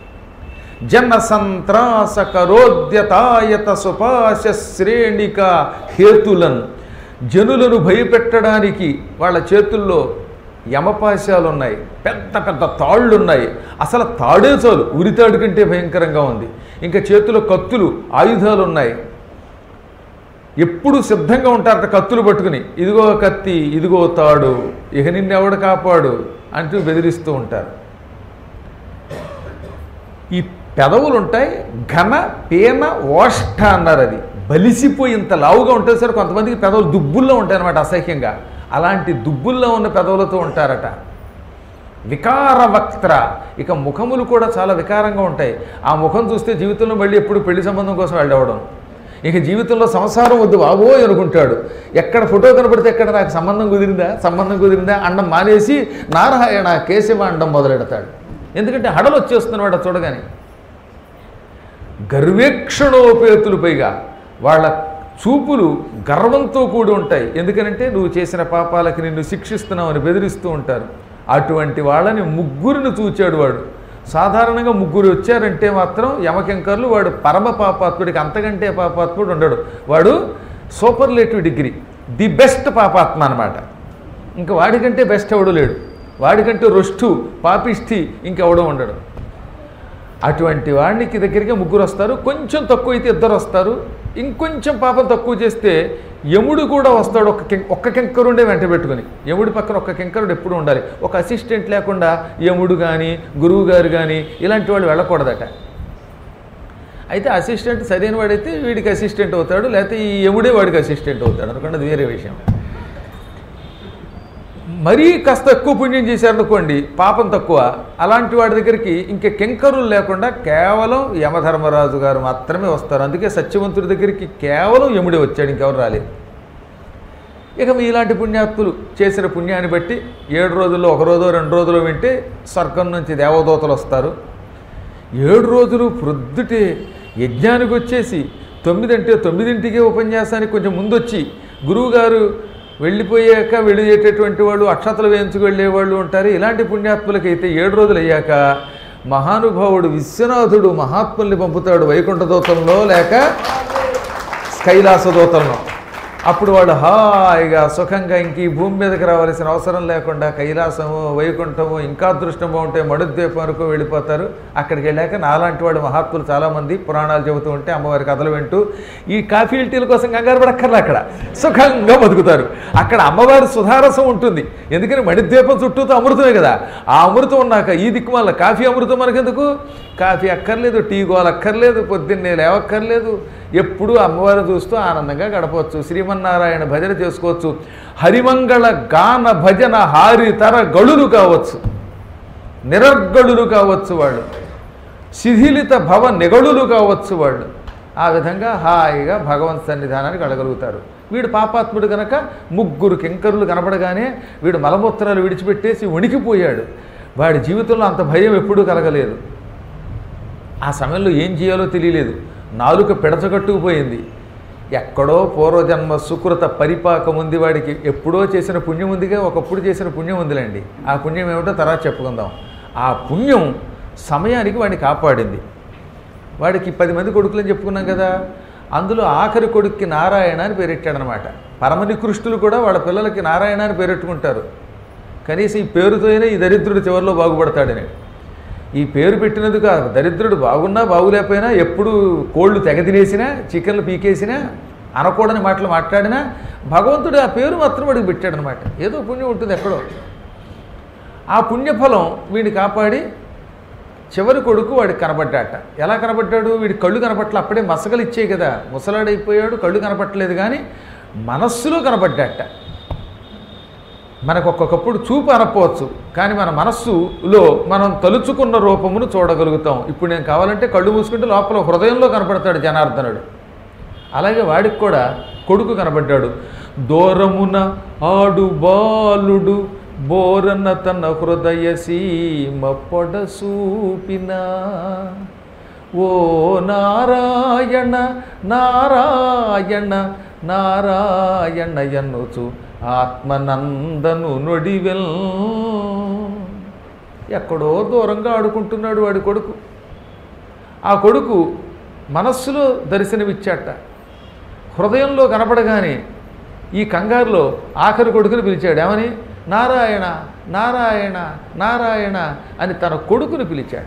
జన సంత్రాస కరోద్యతాయత సుపాశ శ్రేణిక హేతులన్ జనులను భయపెట్టడానికి వాళ్ళ చేతుల్లో యమపాశాలు ఉన్నాయి పెద్ద పెద్ద తాళ్ళు ఉన్నాయి అసలు తాడే చాలు ఉరితాడు కంటే భయంకరంగా ఉంది ఇంకా చేతిలో కత్తులు ఆయుధాలు ఉన్నాయి ఎప్పుడు సిద్ధంగా ఉంటారట కత్తులు పట్టుకుని ఇదిగో కత్తి ఇదిగో తాడు ఇక నిన్నెవడు కాపాడు అంటూ బెదిరిస్తూ ఉంటారు ఈ పెదవులు ఉంటాయి ఘన పేన ఓష్ఠ అన్నారు అది బలిసిపోయి ఇంత లావుగా ఉంటుంది సరే కొంతమందికి పెదవులు దుబ్బుల్లో ఉంటాయి అనమాట అసహ్యంగా అలాంటి దుబ్బుల్లో ఉన్న పెదవులతో ఉంటారట వికార వక్త్ర ఇక ముఖములు కూడా చాలా వికారంగా ఉంటాయి ఆ ముఖం చూస్తే జీవితంలో మళ్ళీ ఎప్పుడు పెళ్లి సంబంధం కోసం వెళ్ళవడం ఇక జీవితంలో సంసారం వద్దు బాబోయ్ అనుకుంటాడు ఎక్కడ ఫోటో కనపడితే ఎక్కడ నాకు సంబంధం కుదిరిందా సంబంధం కుదిరిందా అండం మానేసి నారాయణ కేశవ అండం మొదలెడతాడు ఎందుకంటే హడలు వచ్చేస్తున్నవాడు చూడగానే గర్వేక్షణోపేతులు పైగా వాళ్ళ చూపులు గర్వంతో కూడి ఉంటాయి ఎందుకనంటే నువ్వు చేసిన పాపాలకి నిన్ను శిక్షిస్తున్నావని బెదిరిస్తూ ఉంటారు అటువంటి వాళ్ళని ముగ్గురిని చూచాడు వాడు సాధారణంగా ముగ్గురు వచ్చారంటే మాత్రం యమకింకర్లు వాడు పరమ పాపాత్ముడికి అంతకంటే పాపాత్ముడు ఉండడు వాడు సూపర్లేటివ్ డిగ్రీ ది బెస్ట్ పాపాత్మ అనమాట ఇంకా వాడికంటే బెస్ట్ ఎవడు లేడు వాడికంటే రొష్టు పాపిష్టి ఇంకెవడో ఉండడు అటువంటి వాడికి దగ్గరికి ముగ్గురు వస్తారు కొంచెం తక్కువ అయితే ఇద్దరు వస్తారు ఇంకొంచెం పాపం తక్కువ చేస్తే యముడు కూడా వస్తాడు ఒక్క కెం ఒక్క కెంకరుండే వెంట పెట్టుకుని యముడి పక్కన ఒక్క కెంకరుడు ఎప్పుడు ఉండాలి ఒక అసిస్టెంట్ లేకుండా యముడు కానీ గురువు గారు కానీ ఇలాంటి వాళ్ళు వెళ్ళకూడదట అయితే అసిస్టెంట్ సరైన వాడైతే వీడికి అసిస్టెంట్ అవుతాడు లేకపోతే ఈ యముడే వాడికి అసిస్టెంట్ అవుతాడు అనుకోండి అది వేరే విషయం మరీ కాస్త ఎక్కువ పుణ్యం చేశారనుకోండి పాపం తక్కువ అలాంటి వాడి దగ్గరికి ఇంక కింకరులు లేకుండా కేవలం యమధర్మరాజు గారు మాత్రమే వస్తారు అందుకే సత్యవంతుడి దగ్గరికి కేవలం యముడే వచ్చాడు ఇంకెవరు రాలేదు ఇక మీ ఇలాంటి పుణ్యాత్ములు చేసిన పుణ్యాన్ని బట్టి ఏడు రోజుల్లో ఒక రోజు రెండు రోజులు వింటే స్వర్గం నుంచి దేవదూతలు వస్తారు ఏడు రోజులు ప్రొద్దుటే యజ్ఞానికి వచ్చేసి తొమ్మిదంటే తొమ్మిదింటికే ఉపన్యాసానికి కొంచెం ముందొచ్చి గురువుగారు వెళ్ళిపోయాక వెళ్ళేటటువంటి వాళ్ళు అక్షతలు వేయించుకు వెళ్ళేవాళ్ళు ఉంటారు ఇలాంటి పుణ్యాత్ములకైతే ఏడు రోజులు అయ్యాక మహానుభావుడు విశ్వనాథుడు మహాత్ముల్ని పంపుతాడు వైకుంఠ దూతంలో లేక కైలాస దూతంలో అప్పుడు వాడు హాయిగా సుఖంగా ఇంక ఈ భూమి మీదకి రావాల్సిన అవసరం లేకుండా కైలాసము వైకుంఠము ఇంకా అదృష్టము ఉంటే మడుద్వీపం వరకు వెళ్ళిపోతారు అక్కడికి వెళ్ళాక నాలాంటి వాడు మహాత్ములు చాలామంది పురాణాలు చెబుతూ ఉంటే అమ్మవారి కథలు వింటూ ఈ కాఫీ టీల కోసం కంగారు పడక్కర్లే అక్కడ సుఖంగా బతుకుతారు అక్కడ అమ్మవారి సుధారసం ఉంటుంది ఎందుకని మణిద్వీపం చుట్టూతో అమృతమే కదా ఆ అమృతం ఉన్నాక ఈ దిక్కుమాల కాఫీ అమృతం మనకెందుకు కాఫీ అక్కర్లేదు టీ గోలు అక్కర్లేదు పొద్దున్నే లేవక్కర్లేదు ఎప్పుడూ అమ్మవారు చూస్తూ ఆనందంగా గడపవచ్చు శ్రీమన్నారాయణ భజన చేసుకోవచ్చు హరిమంగళ గాన భజన హారితర గళులు కావచ్చు నిరర్గళులు కావచ్చు వాళ్ళు శిథిలిత భవ నిగళులు కావచ్చు వాళ్ళు ఆ విధంగా హాయిగా భగవంత్ సన్నిధానానికి వెళ్ళగలుగుతారు వీడు పాపాత్ముడు కనుక ముగ్గురు కింకరులు కనపడగానే వీడు మలమూత్రాలు విడిచిపెట్టేసి వణికిపోయాడు వాడి జీవితంలో అంత భయం ఎప్పుడూ కలగలేదు ఆ సమయంలో ఏం చేయాలో తెలియలేదు నాలుక పిడచగట్టుకుపోయింది ఎక్కడో పూర్వజన్మ సుకృత పరిపాకం ఉంది వాడికి ఎప్పుడో చేసిన పుణ్యం ఉందిగా ఒకప్పుడు చేసిన పుణ్యం ఉందిలేండి ఆ పుణ్యం ఏమిటో తర్వాత చెప్పుకుందాం ఆ పుణ్యం సమయానికి వాడిని కాపాడింది వాడికి పది మంది కొడుకులని చెప్పుకున్నాం కదా అందులో ఆఖరి కొడుక్కి నారాయణ అని పేరెట్టాడనమాట పరమనికృష్టులు కూడా వాళ్ళ పిల్లలకి నారాయణ అని పేరెట్టుకుంటారు కనీసం ఈ పేరుతోనే ఈ దరిద్రుడు చివరిలో బాగుపడతాడని ఈ పేరు పెట్టినందుకు ఆ దరిద్రుడు బాగున్నా బాగులేకపోయినా ఎప్పుడు కోళ్ళు తెగ తినేసినా చికెన్లు పీకేసినా అనకూడని మాటలు మాట్లాడినా భగవంతుడు ఆ పేరు మాత్రం వాడికి పెట్టాడనమాట ఏదో పుణ్యం ఉంటుంది ఎక్కడో ఆ పుణ్యఫలం వీడిని కాపాడి చివరి కొడుకు వాడికి కనబడ్డాట ఎలా కనబడ్డాడు వీడి కళ్ళు కనపట్ల అప్పుడే మసకలు ఇచ్చాయి కదా ముసలాడైపోయాడు కళ్ళు కనపట్టలేదు కానీ మనస్సులో కనబడ్డాట మనకు ఒక్కొక్కప్పుడు చూపు అనపోవచ్చు కానీ మన మనస్సులో మనం తలుచుకున్న రూపమును చూడగలుగుతాం ఇప్పుడు నేను కావాలంటే కళ్ళు మూసుకుంటే లోపల హృదయంలో కనపడతాడు జనార్దనుడు అలాగే వాడికి కూడా కొడుకు కనబడ్డాడు దూరమున ఆడు బాలుడు బోరన తన హృదయ సీమ పొడసూపిన ఓ నారాయణ నారాయణ నారాయణ ఎన్నుచు ఆత్మనందను నొడివెల్ ఎక్కడో దూరంగా ఆడుకుంటున్నాడు వాడి కొడుకు ఆ కొడుకు మనస్సులో దర్శనమిచ్చాట హృదయంలో కనపడగానే ఈ కంగారులో ఆఖరి కొడుకుని పిలిచాడు ఏమని నారాయణ నారాయణ నారాయణ అని తన కొడుకుని పిలిచాట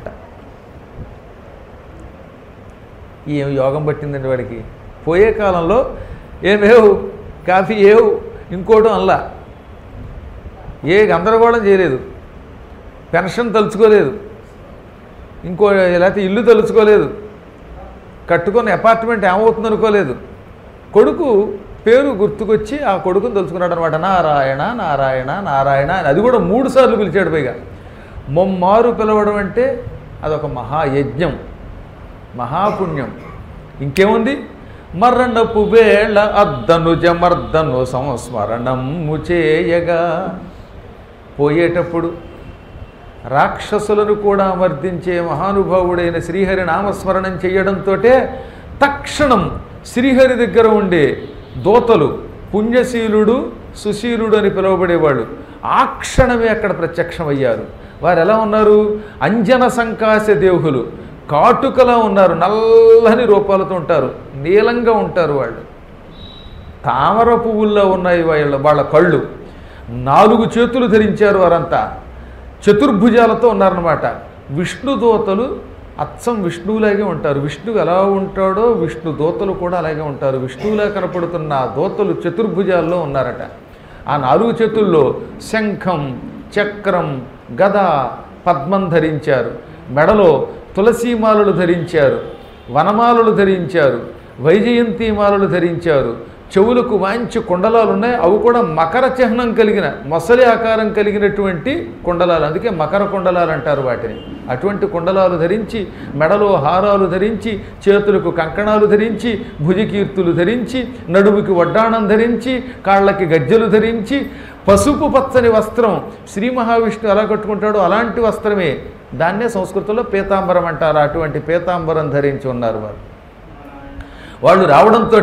ఏం యోగం పట్టిందండి వాడికి పోయే కాలంలో ఏమేవు కాఫీ ఏవు ఇంకోటి అల్లా ఏ గందరగోళం చేయలేదు పెన్షన్ తలుచుకోలేదు ఇంకో లేకపోతే ఇల్లు తలుచుకోలేదు కట్టుకున్న అపార్ట్మెంట్ ఏమవుతుంది అనుకోలేదు కొడుకు పేరు గుర్తుకొచ్చి ఆ కొడుకుని తలుచుకున్నాడు అనమాట నారాయణ నారాయణ నారాయణ అని అది కూడా మూడు సార్లు పిలిచాడు పైగా మొమ్మారు పిలవడం అంటే అదొక మహాయజ్ఞం మహాపుణ్యం ఇంకేముంది మరణపు వేళ అద్దను జమర్దను సంస్మరణము చేయగా పోయేటప్పుడు రాక్షసులను కూడా మర్దించే మహానుభావుడైన శ్రీహరి నామస్మరణం చేయడంతో తక్షణం శ్రీహరి దగ్గర ఉండే దోతలు పుణ్యశీలుడు సుశీలుడు అని పిలువబడేవాడు ఆ క్షణమే అక్కడ ప్రత్యక్షమయ్యారు వారు ఎలా ఉన్నారు అంజన సంకాశ దేవులు కాటుకలా ఉన్నారు నల్లని రూపాలతో ఉంటారు నీలంగా ఉంటారు వాళ్ళు తామర పువ్వుల్లో ఉన్నాయి వాళ్ళ వాళ్ళ కళ్ళు నాలుగు చేతులు ధరించారు వారంతా చతుర్భుజాలతో ఉన్నారనమాట విష్ణు దూతలు అచ్చం విష్ణువులాగే ఉంటారు విష్ణువు ఎలా ఉంటాడో విష్ణు దూతలు కూడా అలాగే ఉంటారు విష్ణువులా కనపడుతున్న ఆ దూతలు చతుర్భుజాల్లో ఉన్నారట ఆ నాలుగు చేతుల్లో శంఖం చక్రం గద పద్మం ధరించారు మెడలో తులసీమాలలు ధరించారు వనమాలలు ధరించారు వైజయంతి మాలలు ధరించారు చెవులకు మంచి కుండలాలు ఉన్నాయి అవి కూడా మకర చిహ్నం కలిగిన మొసలి ఆకారం కలిగినటువంటి కుండలాలు అందుకే మకర కుండలాలు అంటారు వాటిని అటువంటి కుండలాలు ధరించి మెడలో హారాలు ధరించి చేతులకు కంకణాలు ధరించి భుజకీర్తులు ధరించి నడుముకి వడ్డాణం ధరించి కాళ్ళకి గజ్జెలు ధరించి పసుపు పచ్చని వస్త్రం శ్రీ మహావిష్ణువు ఎలా కట్టుకుంటాడో అలాంటి వస్త్రమే దాన్నే సంస్కృతంలో పీతాంబరం అంటారు అటువంటి పీతాంబరం ధరించి ఉన్నారు వారు వాళ్ళు రావడంతో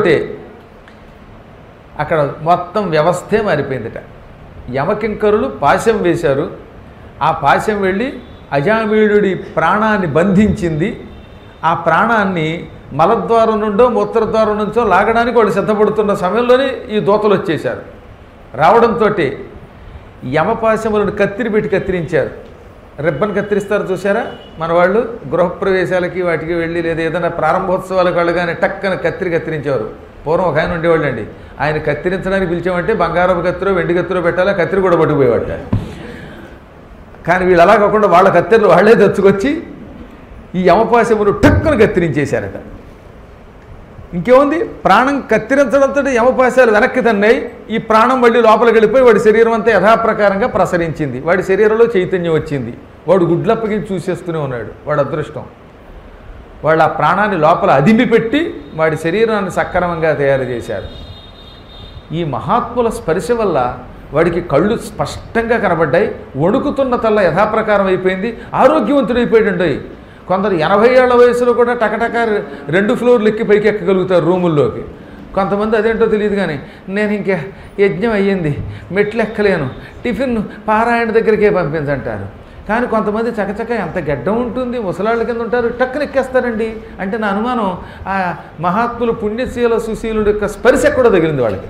అక్కడ మొత్తం వ్యవస్థే మారిపోయిందిట యమకింకరులు పాశం వేశారు ఆ పాశం వెళ్ళి అజామీయుడి ప్రాణాన్ని బంధించింది ఆ ప్రాణాన్ని మలద్వారం నుండో మూత్రద్వారం నుంచో లాగడానికి వాళ్ళు సిద్ధపడుతున్న సమయంలోనే ఈ దూతలు వచ్చేశారు రావడంతో యమపాశములను కత్తిరి పెట్టి కత్తిరించారు రిబ్బన్ కత్తిరిస్తారు చూసారా మన వాళ్ళు గృహప్రవేశాలకి వాటికి వెళ్ళి లేదా ఏదైనా ప్రారంభోత్సవాలకు వెళ్ళగానే టక్కన కత్తిరి కత్తిరించేవారు పూర్వం ఒక ఆయన ఉండేవాళ్ళు అండి ఆయన కత్తిరించడానికి పిలిచామంటే బంగారపు కత్తిరో వెండి కత్తిరో పెట్టాలా కత్తిరి కూడా పట్టుకుపోయేవాట కానీ వీళ్ళు అలా కాకుండా వాళ్ళ కత్తిరలు వాళ్ళే తెచ్చుకొచ్చి ఈ యమపాశములు టక్కున కత్తిరించేశారట ఇంకేముంది ప్రాణం కత్తిరించడంతో యమపాశాలు వెనక్కి తన్నాయి ఈ ప్రాణం మళ్ళీ లోపలికి వెళ్ళిపోయి వాడి శరీరం అంతా యథాప్రకారంగా ప్రసరించింది వాడి శరీరంలో చైతన్యం వచ్చింది వాడు గుడ్లప్పగించి చూసేస్తూనే ఉన్నాడు వాడు అదృష్టం వాళ్ళు ఆ ప్రాణాన్ని లోపల అదిమి పెట్టి వాడి శరీరాన్ని సక్రమంగా తయారు చేశారు ఈ మహాత్ముల స్పర్శ వల్ల వాడికి కళ్ళు స్పష్టంగా కనబడ్డాయి వణుకుతున్న తల్ల యథాప్రకారం అయిపోయింది ఆరోగ్యవంతుడైపోయాడండి కొందరు ఎనభై ఏళ్ల వయసులో కూడా టకటక రెండు ఫ్లోర్లు ఎక్కి పైకి ఎక్కగలుగుతారు రూముల్లోకి కొంతమంది అదేంటో తెలియదు కానీ నేను ఇంకా యజ్ఞం అయ్యింది మెట్లు ఎక్కలేను టిఫిన్ పారాయణ దగ్గరికే పంపించంటారు కానీ కొంతమంది చకచక ఎంత గడ్డం ఉంటుంది ముసలాళ్ళ కింద ఉంటారు టక్కున ఎక్కేస్తారండి అంటే నా అనుమానం ఆ మహాత్ములు పుణ్యశీల సుశీలుడు యొక్క స్పర్శ కూడా తగిలింది వాళ్ళకి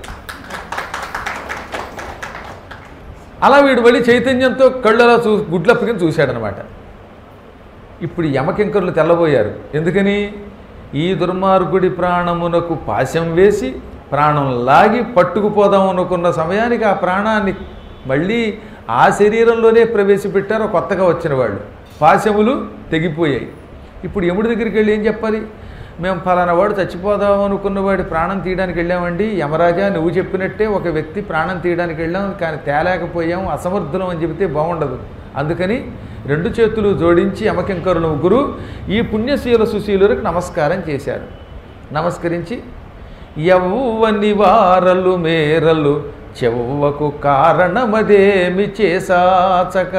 అలా వీడు వెళ్ళి చైతన్యంతో కళ్ళు అలా చూ గుడ్లప్పకిని చూశాడనమాట ఇప్పుడు యమకింకరులు తెల్లబోయారు ఎందుకని ఈ దుర్మార్గుడి ప్రాణమునకు పాశం వేసి ప్రాణం లాగి పట్టుకుపోదాం అనుకున్న సమయానికి ఆ ప్రాణాన్ని మళ్ళీ ఆ శరీరంలోనే ప్రవేశపెట్టారు కొత్తగా వచ్చిన వాళ్ళు పాశములు తెగిపోయాయి ఇప్పుడు యముడి దగ్గరికి వెళ్ళి ఏం చెప్పాలి మేము ఫలానా వాడు చచ్చిపోదాం అనుకున్న వాడి ప్రాణం తీయడానికి వెళ్ళామండి యమరాజా నువ్వు చెప్పినట్టే ఒక వ్యక్తి ప్రాణం తీయడానికి వెళ్ళాం కానీ తేలేకపోయాం అసమర్థులం అని చెబితే బాగుండదు అందుకని రెండు చేతులు జోడించి యమకింకరులు ముగ్గురు ఈ పుణ్యశీల సుశీలులకు నమస్కారం చేశారు నమస్కరించి యవ్వని వారలు మేరలు చెవ్వకు కారణమదేమి చేసాచక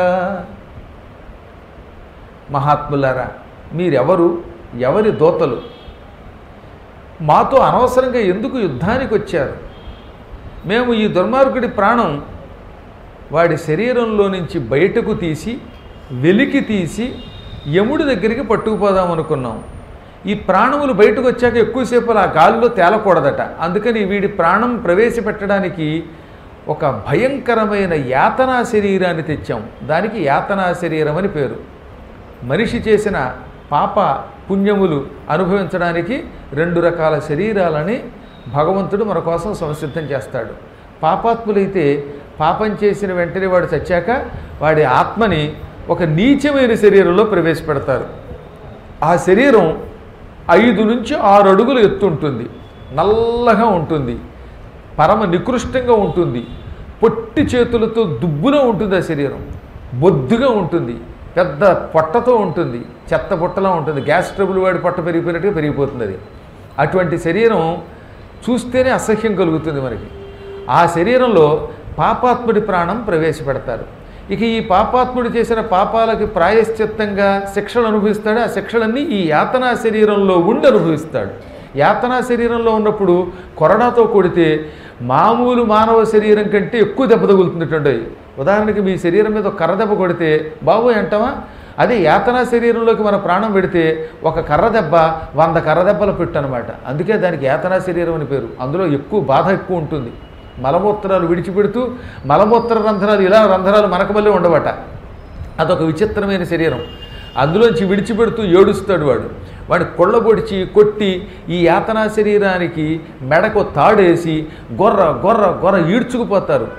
మహాత్ములారా మీరెవరు ఎవరి దోతలు మాతో అనవసరంగా ఎందుకు యుద్ధానికి వచ్చారు మేము ఈ దుర్మార్గుడి ప్రాణం వాడి శరీరంలో నుంచి బయటకు తీసి వెలికి తీసి యముడి దగ్గరికి పట్టుకుపోదాం అనుకున్నాం ఈ ప్రాణములు బయటకు వచ్చాక ఎక్కువసేపు ఆ గాలిలో తేలకూడదట అందుకని వీడి ప్రాణం ప్రవేశపెట్టడానికి ఒక భయంకరమైన యాతనా శరీరాన్ని తెచ్చాం దానికి యాతనా శరీరం అని పేరు మనిషి చేసిన పాప పుణ్యములు అనుభవించడానికి రెండు రకాల శరీరాలని భగవంతుడు మన కోసం సంసిద్ధం చేస్తాడు పాపాత్ములైతే పాపం చేసిన వెంటనే వాడు చచ్చాక వాడి ఆత్మని ఒక నీచమైన శరీరంలో ప్రవేశపెడతారు ఆ శరీరం ఐదు నుంచి ఆరు అడుగులు ఎత్తుంటుంది నల్లగా ఉంటుంది పరమ నికృష్టంగా ఉంటుంది పొట్టి చేతులతో దుబ్బులో ఉంటుంది ఆ శరీరం బొద్దుగా ఉంటుంది పెద్ద పొట్టతో ఉంటుంది చెత్త పొట్టలా ఉంటుంది గ్యాస్ ట్రబుల్ వాడి పొట్ట పెరిగిపోయినట్టుగా పెరిగిపోతుంది అది అటువంటి శరీరం చూస్తేనే అసహ్యం కలుగుతుంది మనకి ఆ శరీరంలో పాపాత్ముడి ప్రాణం ప్రవేశపెడతారు ఇక ఈ పాపాత్ముడు చేసిన పాపాలకి ప్రాయశ్చిత్తంగా శిక్షలు అనుభవిస్తాడు ఆ శిక్షలన్నీ ఈ యాతనా శరీరంలో ఉండి అనుభవిస్తాడు యాతనా శరీరంలో ఉన్నప్పుడు కొరడాతో కొడితే మామూలు మానవ శరీరం కంటే ఎక్కువ దెబ్బ తగులుతుందండి ఉదాహరణకి మీ శరీరం మీద ఒక కర్ర దెబ్బ కొడితే బాబు అంటావా అదే యాతనా శరీరంలోకి మన ప్రాణం పెడితే ఒక కర్ర దెబ్బ వంద కర్ర దెబ్బలు పెట్టు అనమాట అందుకే దానికి యాతనా శరీరం అని పేరు అందులో ఎక్కువ బాధ ఎక్కువ ఉంటుంది మలమూత్రాలు విడిచిపెడుతూ మలమూత్ర రంధ్రాలు ఇలా రంధ్రాలు మనకు మళ్ళీ ఉండవట అదొక విచిత్రమైన శరీరం అందులోంచి విడిచిపెడుతూ ఏడుస్తాడు వాడు వాడిని కొళ్ళబొడిచి కొట్టి ఈ యాతనా శరీరానికి మెడకు తాడేసి గొర్ర గొర్ర గొర్ర ఈడ్చుకుపోతారు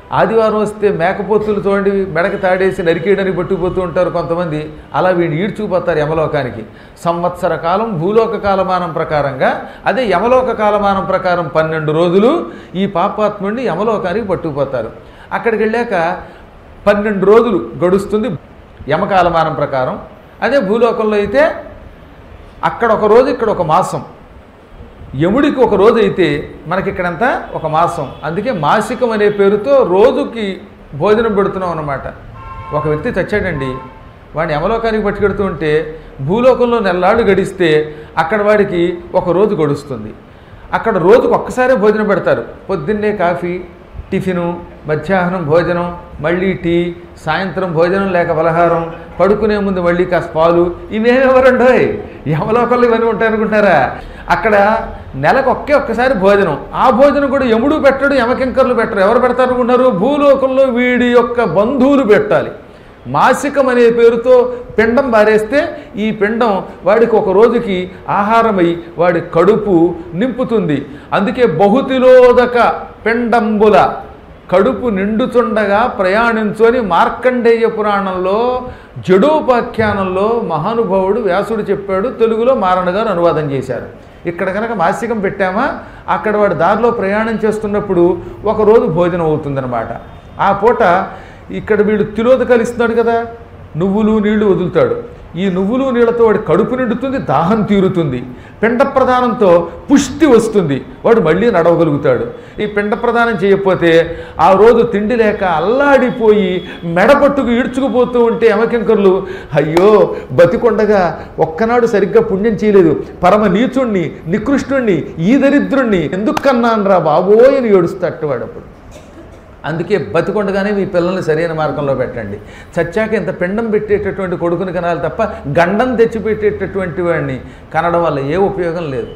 ఆదివారం వస్తే మేకపోతులు చూడండి మెడకి తాడేసి నరికేయడానికి పట్టుకుపోతూ ఉంటారు కొంతమంది అలా వీడిని ఈడ్చుకుపోతారు యమలోకానికి సంవత్సర కాలం భూలోక కాలమానం ప్రకారంగా అదే యమలోక కాలమానం ప్రకారం పన్నెండు రోజులు ఈ పాపాత్ముడిని యమలోకానికి పట్టుకుపోతారు అక్కడికి వెళ్ళాక పన్నెండు రోజులు గడుస్తుంది యమకాలమానం ప్రకారం అదే భూలోకంలో అయితే అక్కడ ఒక రోజు ఇక్కడ ఒక మాసం యముడికి ఒక రోజు అయితే మనకి ఇక్కడంతా ఒక మాసం అందుకే మాసికం అనే పేరుతో రోజుకి భోజనం పెడుతున్నాం అన్నమాట ఒక వ్యక్తి చచ్చాడండి వాడిని యమలోకానికి పట్టుకెడుతూ ఉంటే భూలోకంలో నెల్లాళ్ళు గడిస్తే అక్కడ వాడికి ఒక రోజు గడుస్తుంది అక్కడ రోజుకు ఒక్కసారే భోజనం పెడతారు పొద్దున్నే కాఫీ టిఫిను మధ్యాహ్నం భోజనం మళ్ళీ టీ సాయంత్రం భోజనం లేక పలహారం పడుకునే ముందు మళ్ళీ కాస్త పాలు ఇవేమెవరండోయ్ యమలోకంలో ఇవన్నీ ఉంటాయనుకుంటారా అక్కడ నెలకు ఒకే ఒక్కసారి భోజనం ఆ భోజనం కూడా యముడు పెట్టడు యమకింకర్లు పెట్టరు ఎవరు పెడతారు అనుకుంటున్నారు భూలోకంలో వీడి యొక్క బంధువులు పెట్టాలి మాసికం అనే పేరుతో పిండం బారేస్తే ఈ పిండం వాడికి ఒక రోజుకి ఆహారమై వాడి కడుపు నింపుతుంది అందుకే బహుతిలోదక పిండంబుల కడుపు నిండుచుండగా ప్రయాణించుని మార్కండేయ పురాణంలో జడోపాఖ్యానంలో మహానుభావుడు వ్యాసుడు చెప్పాడు తెలుగులో మారణ గారు అనువాదం చేశారు ఇక్కడ కనుక మాసికం పెట్టామా అక్కడ వాడు దారిలో ప్రయాణం చేస్తున్నప్పుడు ఒకరోజు భోజనం అవుతుందన్నమాట ఆ పూట ఇక్కడ వీడు తిలోదకాలు ఇస్తున్నాడు కదా నువ్వులు నీళ్లు వదులుతాడు ఈ నువ్వులు నీళ్లతో వాడి కడుపు నిండుతుంది దాహం తీరుతుంది పిండ ప్రదానంతో పుష్టి వస్తుంది వాడు మళ్ళీ నడవగలుగుతాడు ఈ పిండ ప్రదానం చేయకపోతే ఆ రోజు తిండి లేక అల్లాడిపోయి మెడపట్టుకు ఈడ్చుకుపోతూ ఉంటే యమకింకర్లు అయ్యో బతికొండగా ఒక్కనాడు సరిగ్గా పుణ్యం చేయలేదు పరమ నీచుణ్ణి నికృష్టుణ్ణి ఈ దరిద్రుణ్ణి ఎందుకు కన్నానరా బాబోయ్ అని ఏడుస్తాడు వాడు అప్పుడు అందుకే బతికొండగానే మీ పిల్లల్ని సరైన మార్గంలో పెట్టండి చచ్చాక ఇంత పిండం పెట్టేటటువంటి కొడుకుని కనాలి తప్ప గండం తెచ్చిపెట్టేటటువంటి వాడిని కనడం వల్ల ఏ ఉపయోగం లేదు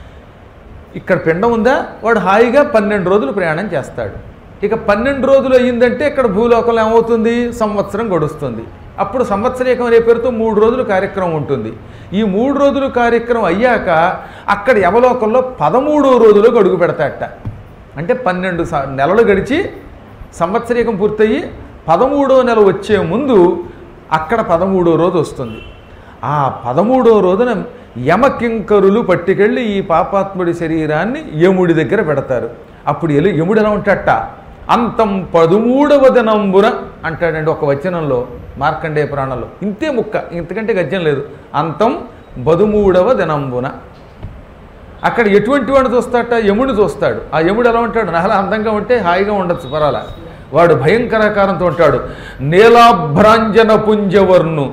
ఇక్కడ పిండం ఉందా వాడు హాయిగా పన్నెండు రోజులు ప్రయాణం చేస్తాడు ఇక పన్నెండు రోజులు అయ్యిందంటే ఇక్కడ భూలోకంలో ఏమవుతుంది సంవత్సరం గడుస్తుంది అప్పుడు సంవత్సరీకం అనే పేరుతో మూడు రోజులు కార్యక్రమం ఉంటుంది ఈ మూడు రోజులు కార్యక్రమం అయ్యాక అక్కడ యమలోకంలో పదమూడో రోజులో గడుగు పెడతాడట అంటే పన్నెండు స- నెలలు గడిచి సంవత్సరీకం పూర్తయి పదమూడో నెల వచ్చే ముందు అక్కడ పదమూడో రోజు వస్తుంది ఆ పదమూడో రోజున యమకింకరులు పట్టుకెళ్ళి ఈ పాపాత్ముడి శరీరాన్ని యముడి దగ్గర పెడతారు అప్పుడు ఎలు యముడు ఎలా ఉంటాడట అంతం పదమూడవ దినంబున అంటాడండి ఒక వచనంలో మార్కండేయ పురాణంలో ఇంతే ముక్క ఇంతకంటే గద్యం లేదు అంతం పదమూడవ దినంబున అక్కడ ఎటువంటి వాడిని చూస్తాట యముడు చూస్తాడు ఆ యముడు ఎలా ఉంటాడు నహల అందంగా ఉంటే హాయిగా ఉండొచ్చు పర్వాలా వాడు భయంకరాకారంతో ఉంటాడు నీలాభ్రాంజన పుంజవర్ణు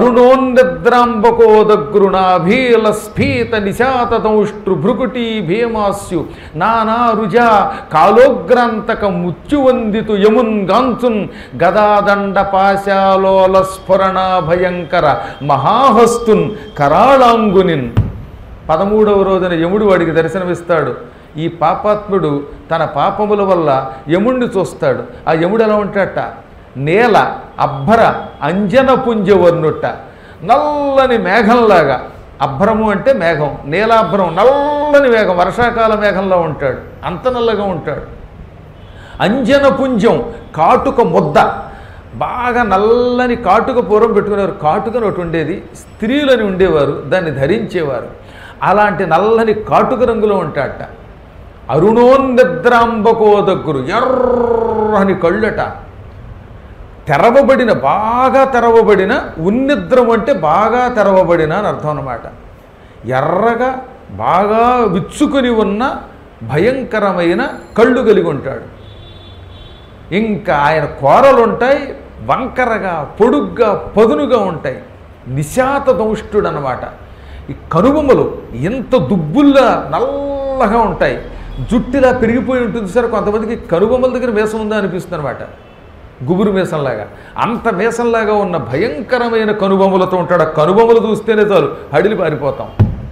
అరుణోన్నద్రాంబకోదగ్రుణాభీల స్ఫీత నిశాతౌష్ట్రు భృకుటి భీమాస్యు నానా రుజా కాలోగ్రాంతక ముత్యువందితు యమున్ గాంచున్ గదాదండ పాశాలోల స్ఫురణ భయంకర మహాహస్తున్ కరాళాంగునిన్ పదమూడవ రోజున యముడు వాడికి దర్శనమిస్తాడు ఈ పాపాత్ముడు తన పాపముల వల్ల యముణ్ణి చూస్తాడు ఆ యముడు ఎలా ఉంటాడట నేల అబ్బర అంజన పుంజవర్ణుట్ట నల్లని మేఘంలాగా అభ్రము అంటే మేఘం నీలాభ్రం నల్లని మేఘం వర్షాకాల మేఘంలో ఉంటాడు అంత నల్లగా ఉంటాడు అంజన పుంజం కాటుక ముద్ద బాగా నల్లని కాటుక పూర్వం పెట్టుకునేవారు కాటుకని ఒకటి ఉండేది స్త్రీలని ఉండేవారు దాన్ని ధరించేవారు అలాంటి నల్లని కాటుక రంగులో ఉంటాడట అరుణోన్నద్రాంబకోదగ్గురు ఎర్రని కళ్ళట తెరవబడిన బాగా తెరవబడిన ఉన్నిద్రం అంటే బాగా తెరవబడిన అని అర్థం అన్నమాట ఎర్రగా బాగా విచ్చుకొని ఉన్న భయంకరమైన కళ్ళు కలిగి ఉంటాడు ఇంకా ఆయన కోరలు ఉంటాయి వంకరగా పొడుగ్గా పదునుగా ఉంటాయి నిశాత దౌష్టుడు అనమాట ఈ కనుబొమ్మలు ఎంత దుబ్బుల్లా నల్లగా ఉంటాయి జుట్టిలా పెరిగిపోయి ఉంటుంది సార్ కొంతమందికి కనుబొమ్మల దగ్గర మేసం ఉందా అనిపిస్తుంది అనమాట గుబురు మేసంలాగా అంత మేసంలాగా ఉన్న భయంకరమైన కనుబొమ్మలతో ఉంటాడు ఆ కనుబొమ్మలు చూస్తేనే చాలు హడిలి పారిపోతాం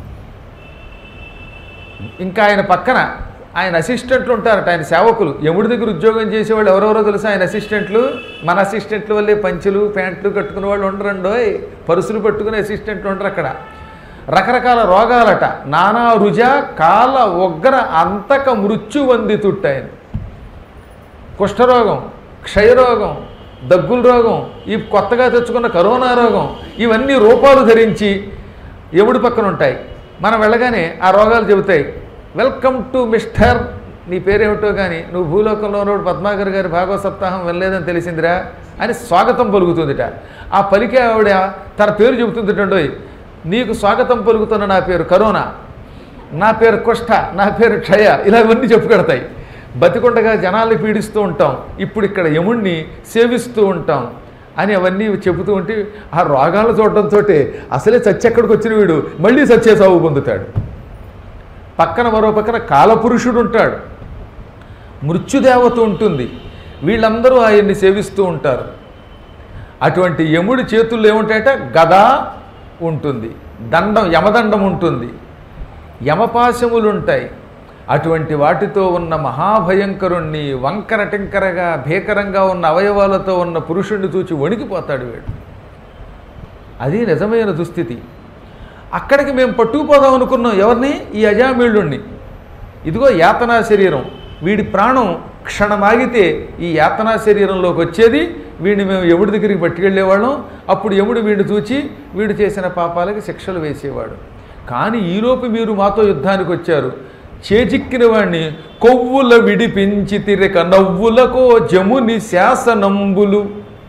ఇంకా ఆయన పక్కన ఆయన అసిస్టెంట్లు ఉంటారట ఆయన సేవకులు యముడి దగ్గర ఉద్యోగం చేసేవాళ్ళు ఎవరెవరో తెలుసా ఆయన అసిస్టెంట్లు మన అసిస్టెంట్ల వల్లే పంచులు ప్యాంట్లు కట్టుకునే వాళ్ళు ఉండరండోయ్ పరుసులు పట్టుకునే అసిస్టెంట్లు ఉండరు అక్కడ రకరకాల రోగాలట నానా రుజ కాల ఒగ్గర అంతక మృత్యు వందితుట్టాయని కుష్ఠరోగం క్షయరోగం దగ్గుల రోగం ఈ కొత్తగా తెచ్చుకున్న కరోనా రోగం ఇవన్నీ రూపాలు ధరించి ఎముడి పక్కన ఉంటాయి మనం వెళ్ళగానే ఆ రోగాలు చెబుతాయి వెల్కమ్ టు మిస్టర్ నీ పేరేమిటో కానీ నువ్వు భూలోకంలో ఉన్నప్పుడు పద్మాకర్ గారి భాగవత సప్తాహం వెళ్ళలేదని తెలిసిందిరా అని స్వాగతం పలుకుతుందిట ఆ పలికే ఆవిడ తన పేరు చెబుతుందిటండోయ్ నీకు స్వాగతం పలుకుతున్న నా పేరు కరోనా నా పేరు కుష్ఠ నా పేరు క్షయ ఇలా ఇవన్నీ చెప్పుకెడతాయి బతికుండగా జనాల్ని పీడిస్తూ ఉంటాం ఇప్పుడు ఇక్కడ యముణ్ణి సేవిస్తూ ఉంటాం అని అవన్నీ చెబుతూ ఉంటే ఆ రోగాలు చూడడంతో అసలే చచ్చెక్కడికి వచ్చిన వీడు మళ్ళీ చచ్చే సాగు పొందుతాడు పక్కన మరో పక్కన కాలపురుషుడు ఉంటాడు మృత్యుదేవత ఉంటుంది వీళ్ళందరూ ఆయన్ని సేవిస్తూ ఉంటారు అటువంటి యముడి చేతుల్లో ఏముంటాయట గద ఉంటుంది దండం యమదండం ఉంటుంది యమపాశములు ఉంటాయి అటువంటి వాటితో ఉన్న మహాభయంకరుణ్ణి వంకర టింకరగా భీకరంగా ఉన్న అవయవాలతో ఉన్న పురుషుణ్ణి చూచి వణికిపోతాడు వీడు అది నిజమైన దుస్థితి అక్కడికి మేము పట్టుకుపోదాం అనుకున్నాం ఎవరిని ఈ అజామీళ్ళుణ్ణి ఇదిగో యాతనా శరీరం వీడి ప్రాణం క్షణమాగితే ఈ యాతనా శరీరంలోకి వచ్చేది వీడిని మేము ఎముడి దగ్గరికి పట్టుకెళ్ళేవాళ్ళం అప్పుడు ఎముడు వీడిని చూచి వీడు చేసిన పాపాలకి శిక్షలు వేసేవాడు కానీ ఈలోపు మీరు మాతో యుద్ధానికి వచ్చారు చేజిక్కిన వాణ్ణి కొవ్వుల విడిపించి తిరక నవ్వులకో జముని శాసనంబులు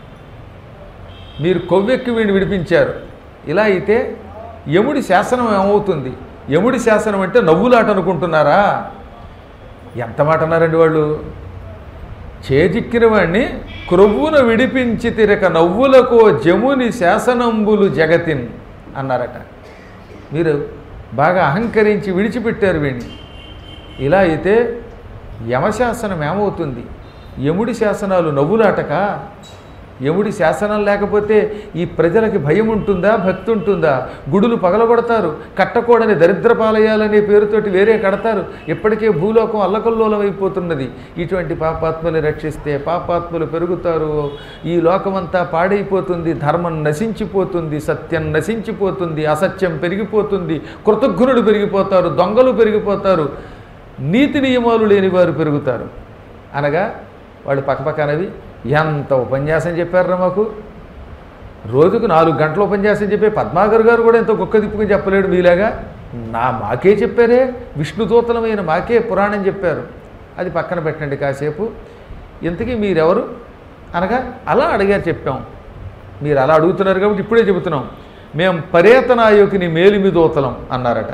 మీరు కొవ్వెక్కి వీడిని విడిపించారు ఇలా అయితే యముడి శాసనం ఏమవుతుంది యముడి శాసనం అంటే నవ్వులాట అనుకుంటున్నారా ఎంత మాట అన్నారండి వాళ్ళు చేజిక్కిన వాణ్ణి క్రొవ్వున విడిపించి తిరక నవ్వులకో జముని శాసనంబులు జగతిన్ అన్నారట మీరు బాగా అహంకరించి విడిచిపెట్టారు వీడిని ఇలా అయితే యమశాసనం ఏమవుతుంది యముడి శాసనాలు నవ్వులాటక యముడి శాసనం లేకపోతే ఈ ప్రజలకి భయం ఉంటుందా భక్తి ఉంటుందా గుడులు పగలగొడతారు కట్టకూడని దరిద్రపాలయాలనే పేరుతోటి వేరే కడతారు ఇప్పటికే భూలోకం అల్లకల్లోలం అయిపోతున్నది ఇటువంటి పాపాత్మలు రక్షిస్తే పాపాత్మలు పెరుగుతారు ఈ లోకమంతా పాడైపోతుంది ధర్మం నశించిపోతుంది సత్యం నశించిపోతుంది అసత్యం పెరిగిపోతుంది కృతజ్ఞులు పెరిగిపోతారు దొంగలు పెరిగిపోతారు నీతి నియమాలు లేని వారు పెరుగుతారు అనగా వాళ్ళు పక్కపక్కనవి ఎంత ఉపన్యాసం చెప్పారా మాకు రోజుకు నాలుగు గంటల ఉపన్యాసం చెప్పే పద్మాగర్ గారు కూడా ఎంతో కుక్క తిప్పుకుని చెప్పలేడు మీలాగా నా మాకే చెప్పారే విష్ణుదూతలమైన మాకే పురాణం చెప్పారు అది పక్కన పెట్టండి కాసేపు ఇంతకీ మీరెవరు అనగా అలా అడిగారు చెప్పాం మీరు అలా అడుగుతున్నారు కాబట్టి ఇప్పుడే చెబుతున్నాం మేము పర్యతనాయోకిని మేలిమి దూతలం అన్నారట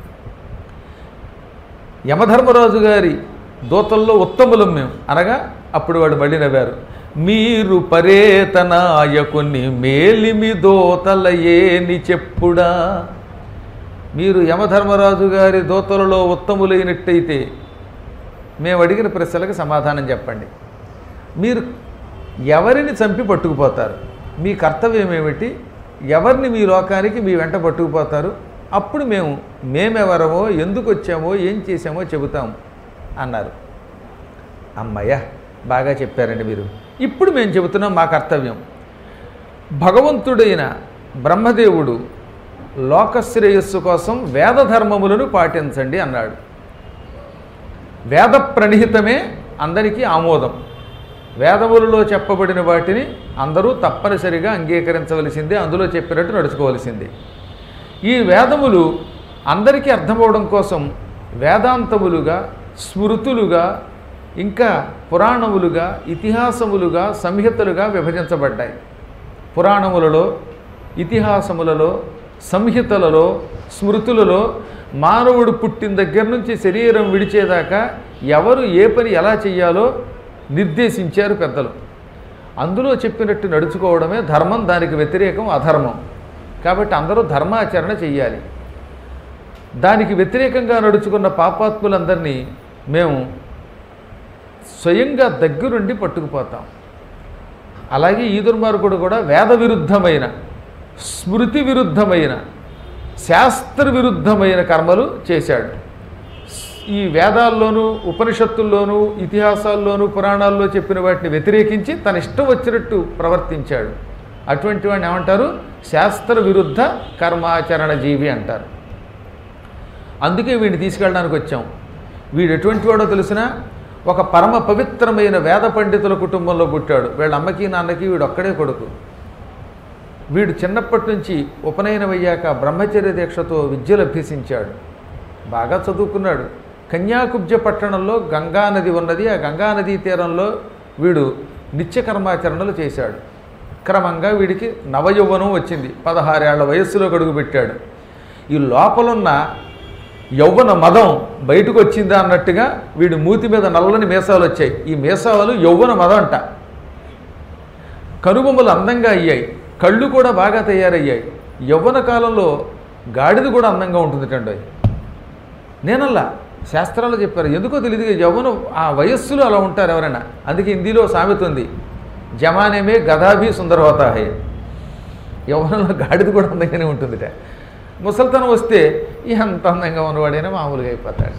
యమధర్మరాజు గారి దూతల్లో ఉత్తములం మేము అనగా అప్పుడు వాడు మళ్ళీ నవ్వారు మీరు పరేతనాయకుని మేలిమి దోతల ఏని చెప్పుడా మీరు యమధర్మరాజు గారి దోతలలో ఉత్తములైనట్టయితే మేము అడిగిన ప్రశ్నలకు సమాధానం చెప్పండి మీరు ఎవరిని చంపి పట్టుకుపోతారు మీ కర్తవ్యం ఏమిటి ఎవరిని మీ లోకానికి మీ వెంట పట్టుకుపోతారు అప్పుడు మేము మేమెవరమో ఎందుకు వచ్చామో ఏం చేశామో చెబుతాం అన్నారు అమ్మయ్య బాగా చెప్పారండి మీరు ఇప్పుడు మేము చెబుతున్నాం మా కర్తవ్యం భగవంతుడైన బ్రహ్మదేవుడు లోకశ్రేయస్సు కోసం వేద ధర్మములను పాటించండి అన్నాడు వేద ప్రణిహితమే అందరికీ ఆమోదం వేదములలో చెప్పబడిన వాటిని అందరూ తప్పనిసరిగా అంగీకరించవలసిందే అందులో చెప్పినట్టు నడుచుకోవలసిందే ఈ వేదములు అందరికీ అర్థమవడం కోసం వేదాంతములుగా స్మృతులుగా ఇంకా పురాణములుగా ఇతిహాసములుగా సంహితలుగా విభజించబడ్డాయి పురాణములలో ఇతిహాసములలో సంహితలలో స్మృతులలో మానవుడు పుట్టిన దగ్గర నుంచి శరీరం విడిచేదాకా ఎవరు ఏ పని ఎలా చెయ్యాలో నిర్దేశించారు పెద్దలు అందులో చెప్పినట్టు నడుచుకోవడమే ధర్మం దానికి వ్యతిరేకం అధర్మం కాబట్టి అందరూ ధర్మాచరణ చెయ్యాలి దానికి వ్యతిరేకంగా నడుచుకున్న పాపాత్ములందరినీ మేము స్వయంగా దగ్గరుండి పట్టుకుపోతాం అలాగే ఈ దుర్మార్గుడు కూడా వేద విరుద్ధమైన స్మృతి విరుద్ధమైన శాస్త్ర విరుద్ధమైన కర్మలు చేశాడు ఈ వేదాల్లోనూ ఉపనిషత్తుల్లోనూ ఇతిహాసాల్లోనూ పురాణాల్లో చెప్పిన వాటిని వ్యతిరేకించి తన ఇష్టం వచ్చినట్టు ప్రవర్తించాడు అటువంటి వాడిని ఏమంటారు శాస్త్ర విరుద్ధ కర్మాచరణ జీవి అంటారు అందుకే వీడిని తీసుకెళ్ళడానికి వచ్చాం వీడు ఎటువంటి వాడో తెలిసిన ఒక పరమ పవిత్రమైన వేద పండితుల కుటుంబంలో పుట్టాడు వీళ్ళ అమ్మకి నాన్నకి వీడు ఒక్కడే కొడుకు వీడు చిన్నప్పటి నుంచి ఉపనయనమయ్యాక బ్రహ్మచర్య దీక్షతో విద్యలు అభ్యసించాడు బాగా చదువుకున్నాడు కన్యాకుబ్జ పట్టణంలో గంగా నది ఉన్నది ఆ గంగా నదీ తీరంలో వీడు నిత్యకర్మాచరణలు చేశాడు క్రమంగా వీడికి నవయౌవనం వచ్చింది పదహారేళ్ల వయస్సులో గడుగు పెట్టాడు ఈ లోపలున్న యౌవన మదం బయటకు వచ్చిందా అన్నట్టుగా వీడి మూతి మీద నల్లని మీసాలు వచ్చాయి ఈ మీసాలు యౌవన మదం అంట కనుబొమ్మలు అందంగా అయ్యాయి కళ్ళు కూడా బాగా తయారయ్యాయి యవ్వన కాలంలో గాడిద కూడా అందంగా ఉంటుందిటండి నేనల్లా శాస్త్రాలు చెప్పారు ఎందుకో తెలియదు యవ్వనం ఆ వయస్సులో అలా ఉంటారు ఎవరైనా అందుకే హిందీలో సామెత ఉంది జమానేమే గదాభి సుందరవతాహే యవ్వనంలో గాడిద కూడా అందంగానే ఉంటుందిట ముసలితనం వస్తే ఎంత అందంగా ఉన్నవాడైనా మామూలుగా అయిపోతాడు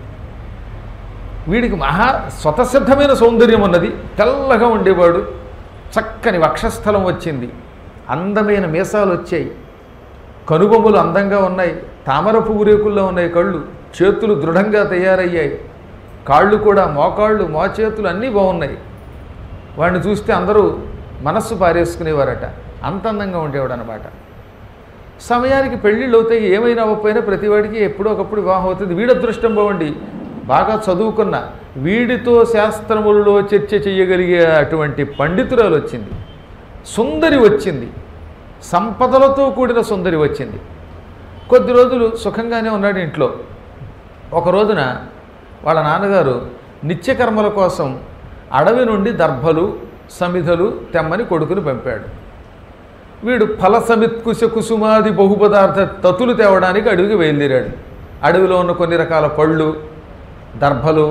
వీడికి మహా స్వతసిద్ధమైన సౌందర్యం ఉన్నది తెల్లగా ఉండేవాడు చక్కని వక్షస్థలం వచ్చింది అందమైన మీసాలు వచ్చాయి కనుబొమ్మలు అందంగా ఉన్నాయి తామర పువ్వు రేకుల్లో ఉన్నాయి కళ్ళు చేతులు దృఢంగా తయారయ్యాయి కాళ్ళు కూడా మోకాళ్ళు మోచేతులు అన్నీ బాగున్నాయి వాడిని చూస్తే అందరూ మనస్సు పారేసుకునేవారట అంత అందంగా ఉండేవాడు అనమాట సమయానికి పెళ్ళిళ్ళు అవుతాయి ఏమైనా అవ్వకపోయినా ప్రతివాడికి ఎప్పుడో ఒకప్పుడు వివాహం అవుతుంది వీడి అదృష్టం బాగుండి బాగా చదువుకున్న వీడితో శాస్త్రములలో చర్చ చేయగలిగే అటువంటి పండితురాలు వచ్చింది సుందరి వచ్చింది సంపదలతో కూడిన సుందరి వచ్చింది కొద్ది రోజులు సుఖంగానే ఉన్నాడు ఇంట్లో ఒక రోజున వాళ్ళ నాన్నగారు నిత్యకర్మల కోసం అడవి నుండి దర్భలు సమిధలు తెమ్మని కొడుకుని పంపాడు వీడు ఫల సమిత్కుశ కుసుమాది బహుపదార్థ తతులు తేవడానికి అడవికి బయలుదేరాడు అడవిలో ఉన్న కొన్ని రకాల పళ్ళు దర్భలు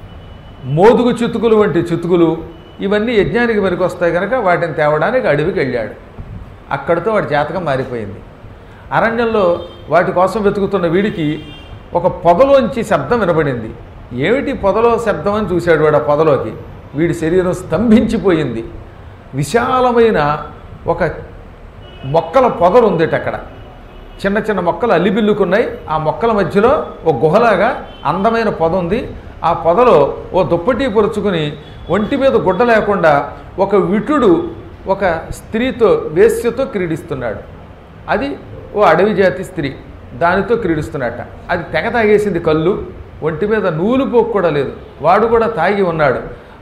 మోదుగు చితుకులు వంటి చితుకులు ఇవన్నీ యజ్ఞానికి పనికొస్తాయి కనుక వాటిని తేవడానికి అడవికి వెళ్ళాడు అక్కడితో వాడి జాతకం మారిపోయింది అరణ్యంలో వాటి కోసం వెతుకుతున్న వీడికి ఒక పొదలోంచి శబ్దం వినబడింది ఏమిటి పొదలో శబ్దం అని చూశాడు వాడు ఆ పొదలోకి వీడి శరీరం స్తంభించిపోయింది విశాలమైన ఒక మొక్కల పొదలు ఉందిట అక్కడ చిన్న చిన్న మొక్కలు అల్లిబిల్లుకున్నాయి ఆ మొక్కల మధ్యలో ఒక గుహలాగా అందమైన పొద ఉంది ఆ పొదలో ఓ దుప్పటి పొరుచుకుని ఒంటి మీద గుడ్డ లేకుండా ఒక విటుడు ఒక స్త్రీతో వేశ్యతో క్రీడిస్తున్నాడు అది ఓ అడవి జాతి స్త్రీ దానితో క్రీడిస్తున్నట్ట అది తెగ తాగేసింది కళ్ళు ఒంటి మీద నూలు పోకు కూడా లేదు వాడు కూడా తాగి ఉన్నాడు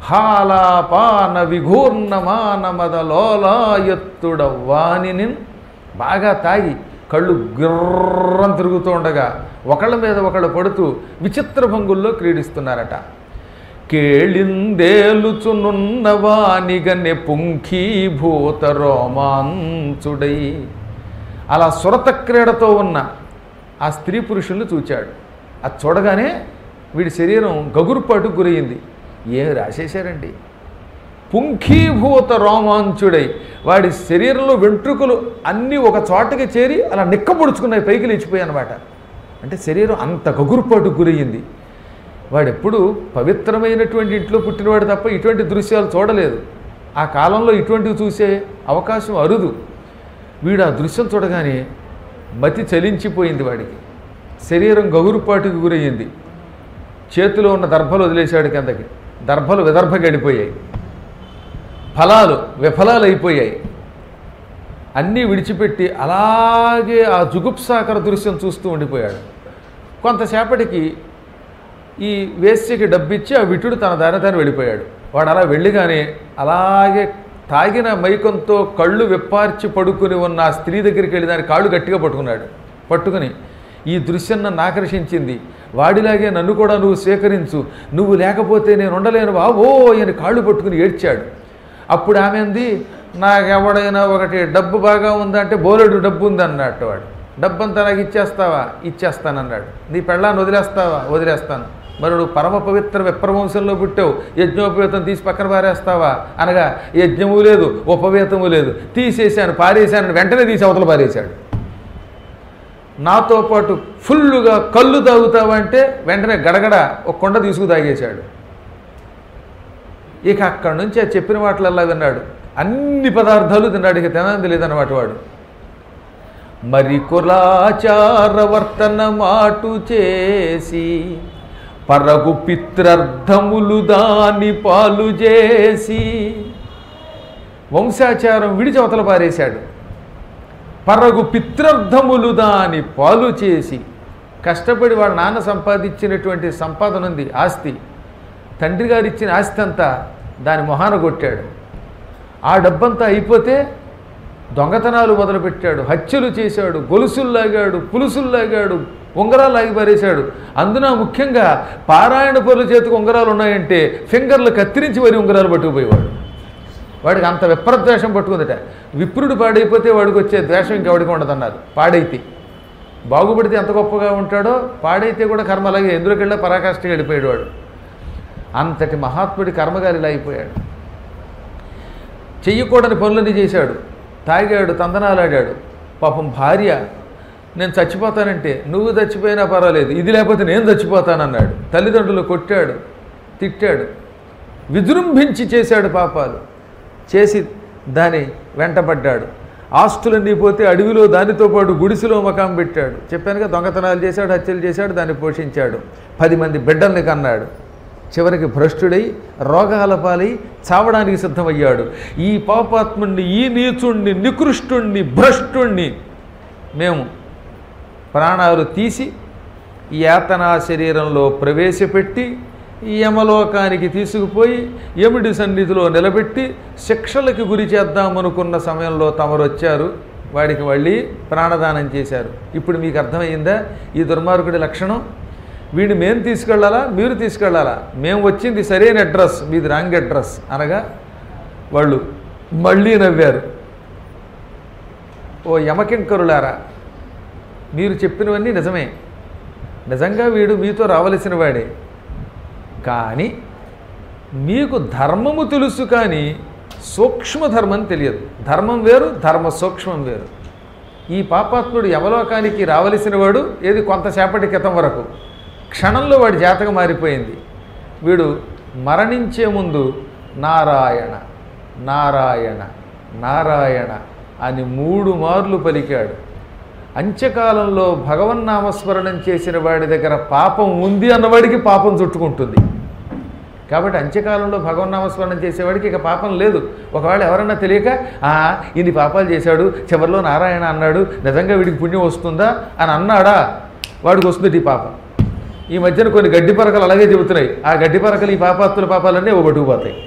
హాలాపాన విఘూర్ణమాన మదలోలాయత్తుడ వాణిని బాగా తాగి కళ్ళు గుర్రం తిరుగుతూ ఉండగా ఒకళ్ళ మీద ఒకళ్ళు పడుతూ విచిత్ర భంగుల్లో క్రీడిస్తున్నారట కేళిందేలుచునున్నవానిగనె పుంఖీభూత రోమాంచుడై అలా సురత క్రీడతో ఉన్న ఆ స్త్రీ పురుషుల్ని చూచాడు అది చూడగానే వీడి శరీరం గగురుపాటు గురయింది ఏమి రాసేశారండి పుంఖీభూత రోమాంచుడై వాడి శరీరంలో వెంట్రుకలు అన్నీ ఒక చోటకి చేరి అలా నిక్కపొడుచుకున్నాయి పైకి లేచిపోయాయి అనమాట అంటే శరీరం అంత గగురుపాటు గురయ్యింది వాడెప్పుడు పవిత్రమైనటువంటి ఇంట్లో పుట్టినవాడు తప్ప ఇటువంటి దృశ్యాలు చూడలేదు ఆ కాలంలో ఇటువంటివి చూసే అవకాశం అరుదు వీడు ఆ దృశ్యం చూడగానే మతి చలించిపోయింది వాడికి శరీరం గగురుపాటుకు గురయ్యింది చేతిలో ఉన్న దర్భలు వదిలేశాడు కిందకి దర్భలు విదర్భ గడిపోయాయి ఫలాలు విఫలాలు అయిపోయాయి అన్నీ విడిచిపెట్టి అలాగే ఆ జుగుప్సాకర దృశ్యం చూస్తూ ఉండిపోయాడు కొంతసేపటికి ఈ వేశ్యకి డబ్బిచ్చి ఆ విటుడు తన దారి తాను వెళ్ళిపోయాడు వాడు అలా వెళ్ళిగానే అలాగే తాగిన మైకంతో కళ్ళు విప్పార్చి పడుకుని ఉన్న ఆ స్త్రీ దగ్గరికి వెళ్ళి దాని కాళ్ళు గట్టిగా పట్టుకున్నాడు పట్టుకుని ఈ దృశ్యం నన్ను ఆకర్షించింది వాడిలాగే నన్ను కూడా నువ్వు స్వీకరించు నువ్వు లేకపోతే నేను ఉండలేను బాబో అని కాళ్ళు పట్టుకుని ఏడ్చాడు అప్పుడు ఆమె అంది నాకెవడైనా ఒకటి డబ్బు బాగా ఉందంటే బోలెడు డబ్బు ఉంది అన్నట్టు వాడు డబ్బు అంతా నాకు ఇచ్చేస్తావా ఇచ్చేస్తానన్నాడు నీ పెళ్ళాన్ని వదిలేస్తావా వదిలేస్తాను మరి నువ్వు పరమ పవిత్ర విప్రవంశంలో పుట్టావు యజ్ఞోపవేతం తీసి పక్కన పారేస్తావా అనగా యజ్ఞము లేదు ఉపవేతము లేదు తీసేశాను పారేశాను వెంటనే తీసి అవతల పారేశాడు నాతో పాటు ఫుల్లుగా కళ్ళు తాగుతావా అంటే వెంటనే గడగడ ఒక కొండ తీసుకు తాగేశాడు ఇక అక్కడి నుంచి ఆ చెప్పిన మాటలల్లా విన్నాడు అన్ని పదార్థాలు తిన్నాడు ఇక తినది లేదన్నమాట వాడు మరి కులాచార వర్తన మాటు చేసి పరగు పిత్రర్థములు దాని పాలు చేసి వంశాచారం విడిచి అవతల పారేశాడు పరగు పిత్రర్థములు దాని పాలు చేసి కష్టపడి వాళ్ళ నాన్న సంపాదించినటువంటి సంపాదన ఉంది ఆస్తి తండ్రి గారు ఇచ్చిన ఆస్తి అంతా దాని మొహాన కొట్టాడు ఆ డబ్బంతా అయిపోతే దొంగతనాలు మొదలుపెట్టాడు హత్యలు చేశాడు గొలుసులు లాగాడు పులుసులు లాగాడు ఉంగరాలు లాగి పారేశాడు అందున ముఖ్యంగా పారాయణ పనుల చేతికి ఉంగరాలు ఉన్నాయంటే ఫింగర్లు కత్తిరించి వరి ఉంగరాలు పట్టుకుపోయేవాడు వాడికి అంత విప్రద్వేషం పట్టుకుందట విప్రుడు పాడైపోతే వాడికి వచ్చే ద్వేషం ఇంకెవడికి ఉండదన్నారు పాడైతే బాగుపడితే ఎంత గొప్పగా ఉంటాడో పాడైతే కూడా కర్మ అలాగే ఎందులోకెళ్ళా పరాకాష్ఠకి వెళ్ళిపోయాడు వాడు అంతటి మహాత్ముడి కర్మగారి ఇలా అయిపోయాడు చెయ్యకూడని పనులన్నీ చేశాడు తాగాడు తందనాలాడాడు పాపం భార్య నేను చచ్చిపోతానంటే నువ్వు చచ్చిపోయినా పర్వాలేదు ఇది లేకపోతే నేను చచ్చిపోతానన్నాడు తల్లిదండ్రులు కొట్టాడు తిట్టాడు విజృంభించి చేశాడు పాపాలు చేసి దాని వెంటపడ్డాడు ఆస్తులన్నీ పోతే అడవిలో దానితో పాటు గుడిసెలో మకాం పెట్టాడు చెప్పానుగా దొంగతనాలు చేశాడు హత్యలు చేశాడు దాన్ని పోషించాడు పది మంది బిడ్డల్ని కన్నాడు చివరికి భ్రష్టుడై రోగాల పాలై చావడానికి సిద్ధమయ్యాడు ఈ పాపాత్ముణ్ణి ఈ నీచుణ్ణి నికృష్టుణ్ణి భ్రష్టుణ్ణి మేము ప్రాణాలు తీసి ఈ యాతనా శరీరంలో ప్రవేశపెట్టి ఈ యమలోకానికి తీసుకుపోయి యముడి సన్నిధిలో నిలబెట్టి శిక్షలకి గురి చేద్దామనుకున్న సమయంలో తమరు వచ్చారు వాడికి మళ్ళీ ప్రాణదానం చేశారు ఇప్పుడు మీకు అర్థమైందా ఈ దుర్మార్గుడి లక్షణం వీడిని మేము తీసుకెళ్ళాలా మీరు తీసుకెళ్ళాలా మేము వచ్చింది సరైన అడ్రస్ మీది రాంగ్ అడ్రస్ అనగా వాళ్ళు మళ్ళీ నవ్వారు ఓ యమకింకరులారా మీరు చెప్పినవన్నీ నిజమే నిజంగా వీడు మీతో రావలసిన వాడే కానీ మీకు ధర్మము తెలుసు కానీ సూక్ష్మధర్మం తెలియదు ధర్మం వేరు ధర్మ సూక్ష్మం వేరు ఈ పాపాత్ముడు యమలోకానికి రావలసిన వాడు ఏది కొంతసేపటి క్రితం వరకు క్షణంలో వాడి జాతకం మారిపోయింది వీడు మరణించే ముందు నారాయణ నారాయణ నారాయణ అని మూడు మార్లు పలికాడు అంత్యకాలంలో భగవన్నామస్మరణం చేసిన వాడి దగ్గర పాపం ఉంది అన్నవాడికి పాపం చుట్టుకుంటుంది కాబట్టి అంత్యకాలంలో భగవన్నామస్మరణం చేసేవాడికి ఇక పాపం లేదు ఒకవేళ ఎవరన్నా తెలియక "ఆ, ఇన్ని పాపాలు చేశాడు చివరిలో నారాయణ అన్నాడు నిజంగా వీడికి పుణ్యం వస్తుందా అని అన్నాడా వాడికి వస్తుంది ఈ పాపం ఈ మధ్యన కొన్ని గడ్డి పరకలు అలాగే చెబుతున్నాయి ఆ గడ్డి పరకలు ఈ పాపాత్ముల పాపాలన్నీ ఓ పట్టుకుపోతాయి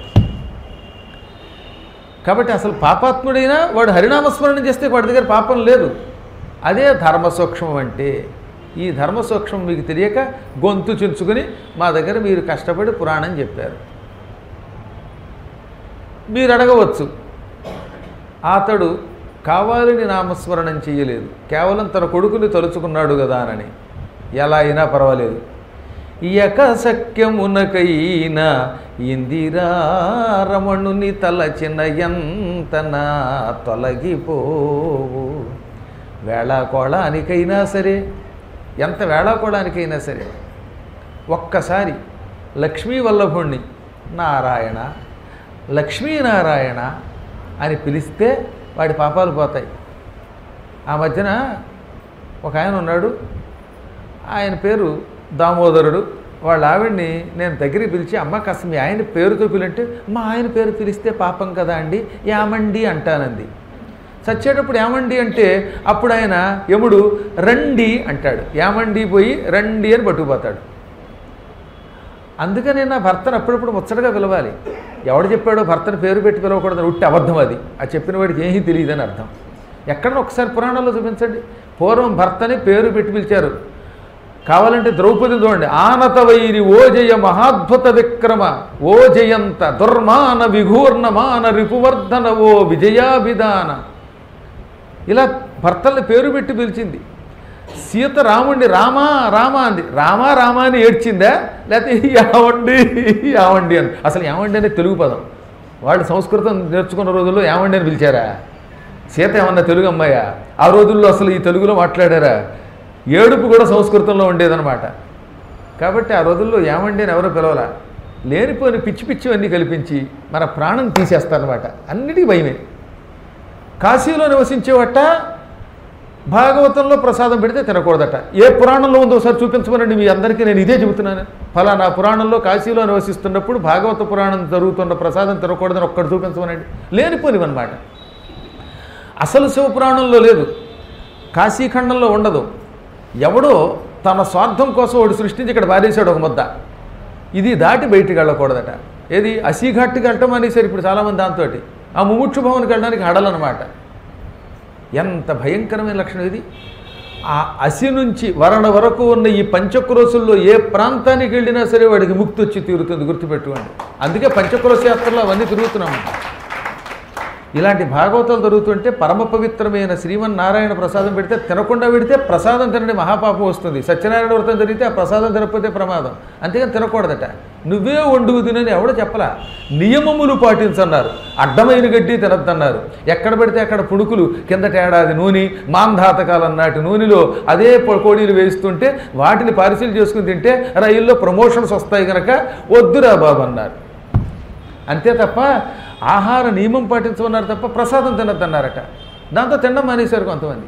కాబట్టి అసలు పాపాత్ముడైనా వాడు హరినామస్మరణం చేస్తే వాడి దగ్గర పాపం లేదు అదే ధర్మ సూక్ష్మం అంటే ఈ ధర్మ సూక్ష్మం మీకు తెలియక గొంతు చించుకుని మా దగ్గర మీరు కష్టపడి పురాణం చెప్పారు మీరు అడగవచ్చు అతడు కావాలని నామస్మరణం చేయలేదు కేవలం తన కొడుకుని తలుచుకున్నాడు కదా అని ఎలా అయినా పర్వాలేదు యక సఖ్యమునకైన ఇందిరారమణుని తలచిన ఎంతన తొలగిపోవు వేళాకోళానికైనా సరే ఎంత వేళాకోళానికైనా సరే ఒక్కసారి లక్ష్మీ వల్లభుణ్ణి నారాయణ లక్ష్మీనారాయణ అని పిలిస్తే వాడి పాపాలు పోతాయి ఆ మధ్యన ఒక ఆయన ఉన్నాడు ఆయన పేరు దామోదరుడు వాళ్ళ ఆవిడ్ని నేను దగ్గరికి పిలిచి అమ్మ కాస్త మీ ఆయన పేరుతో పిలంటే మా ఆయన పేరు పిలిస్తే పాపం కదా అండి యామండి అంటానంది చచ్చేటప్పుడు ఏమండి అంటే అప్పుడు ఆయన యముడు రండి అంటాడు యామండి పోయి రండి అని పట్టుకుపోతాడు అందుకనే నా భర్తను అప్పుడప్పుడు ముచ్చటగా పిలవాలి ఎవడు చెప్పాడో భర్తను పేరు పెట్టి పిలవకూడదని ఉట్టి అబద్ధం అది ఆ చెప్పిన వాడికి ఏమీ తెలియదని అర్థం ఎక్కడన్నా ఒకసారి పురాణాల్లో చూపించండి పూర్వం భర్తని పేరు పెట్టి పిలిచారు కావాలంటే ద్రౌపది చూడండి ఆనత వైరి ఓ జయ మహాద్భుత విక్రమ ఓ జయంత దుర్మాన విఘూర్ణమాన రిపువర్ధన ఓ విజయాభిధాన ఇలా భర్తల్ని పేరు పెట్టి పిలిచింది సీత రాముడిని రామా రామా అంది రామా రామా అని ఏడ్చిందా లేకపోతే యావండి యావండి అని అసలు యావండి అనే తెలుగు పదం వాళ్ళు సంస్కృతం నేర్చుకున్న రోజుల్లో యావండి అని పిలిచారా సీత ఏమన్నా తెలుగు అమ్మాయా ఆ రోజుల్లో అసలు ఈ తెలుగులో మాట్లాడారా ఏడుపు కూడా సంస్కృతంలో ఉండేదన్నమాట కాబట్టి ఆ రోజుల్లో ఏమండి అని ఎవరో పిలవలా లేనిపోని పిచ్చి పిచ్చి అన్నీ కల్పించి మన ప్రాణం తీసేస్తారనమాట అన్నిటికీ భయమే కాశీలో నివసించేవట భాగవతంలో ప్రసాదం పెడితే తినకూడదట ఏ పురాణంలో ఉందో ఒకసారి చూపించమనండి మీ అందరికీ నేను ఇదే చెబుతున్నాను ఫలానా పురాణంలో కాశీలో నివసిస్తున్నప్పుడు భాగవత పురాణం జరుగుతున్న ప్రసాదం తినకూడదని ఒక్కటి చూపించమనండి లేనిపోనివన్నమాట అసలు శివపురాణంలో లేదు కాశీఖండంలో ఉండదు ఎవడో తన స్వార్థం కోసం వాడు సృష్టించి ఇక్కడ పారేశాడు ఒక ముద్ద ఇది దాటి బయటికి వెళ్ళకూడదట ఏది అసీఘాట్కి వెళ్ళటం అనేసారు ఇప్పుడు చాలామంది దాంతో ఆ ముముక్షు భవన్కి వెళ్ళడానికి హడలన్నమాట ఎంత భయంకరమైన లక్షణం ఇది ఆ అసి నుంచి వరణ వరకు ఉన్న ఈ పంచక్రోశుల్లో ఏ ప్రాంతానికి వెళ్ళినా సరే వాడికి ముక్తి వచ్చి తీరుతుంది గుర్తుపెట్టుకోండి అందుకే పంచక్రోశ యాత్రలో అవన్నీ తిరుగుతున్నాము ఇలాంటి భాగవతాలు జరుగుతుంటే పరమ పవిత్రమైన శ్రీమన్నారాయణ ప్రసాదం పెడితే తినకుండా పెడితే ప్రసాదం తినని మహాపాపం వస్తుంది సత్యనారాయణ వ్రతం జరిగితే ఆ ప్రసాదం తినకపోతే ప్రమాదం అంతేగాని తినకూడదట నువ్వే వండుకు తినని ఎవడో చెప్పలా నియమములు పాటించన్నారు అడ్డమైన గడ్డి తినద్దన్నారు ఎక్కడ పెడితే అక్కడ పుణుకులు కిందట ఏడాది నూనె మాంధాతకాలం నాటి నూనెలో అదే పొ- కోడీలు వేస్తుంటే వాటిని పరిశీలి చేసుకుని తింటే రైల్లో ప్రమోషన్స్ వస్తాయి కనుక వద్దురా బాబు అన్నారు అంతే తప్ప ఆహార నియమం పాటించమన్నారు తప్ప ప్రసాదం తినద్దన్నారట దాంతో తినడం మానేశారు కొంతమంది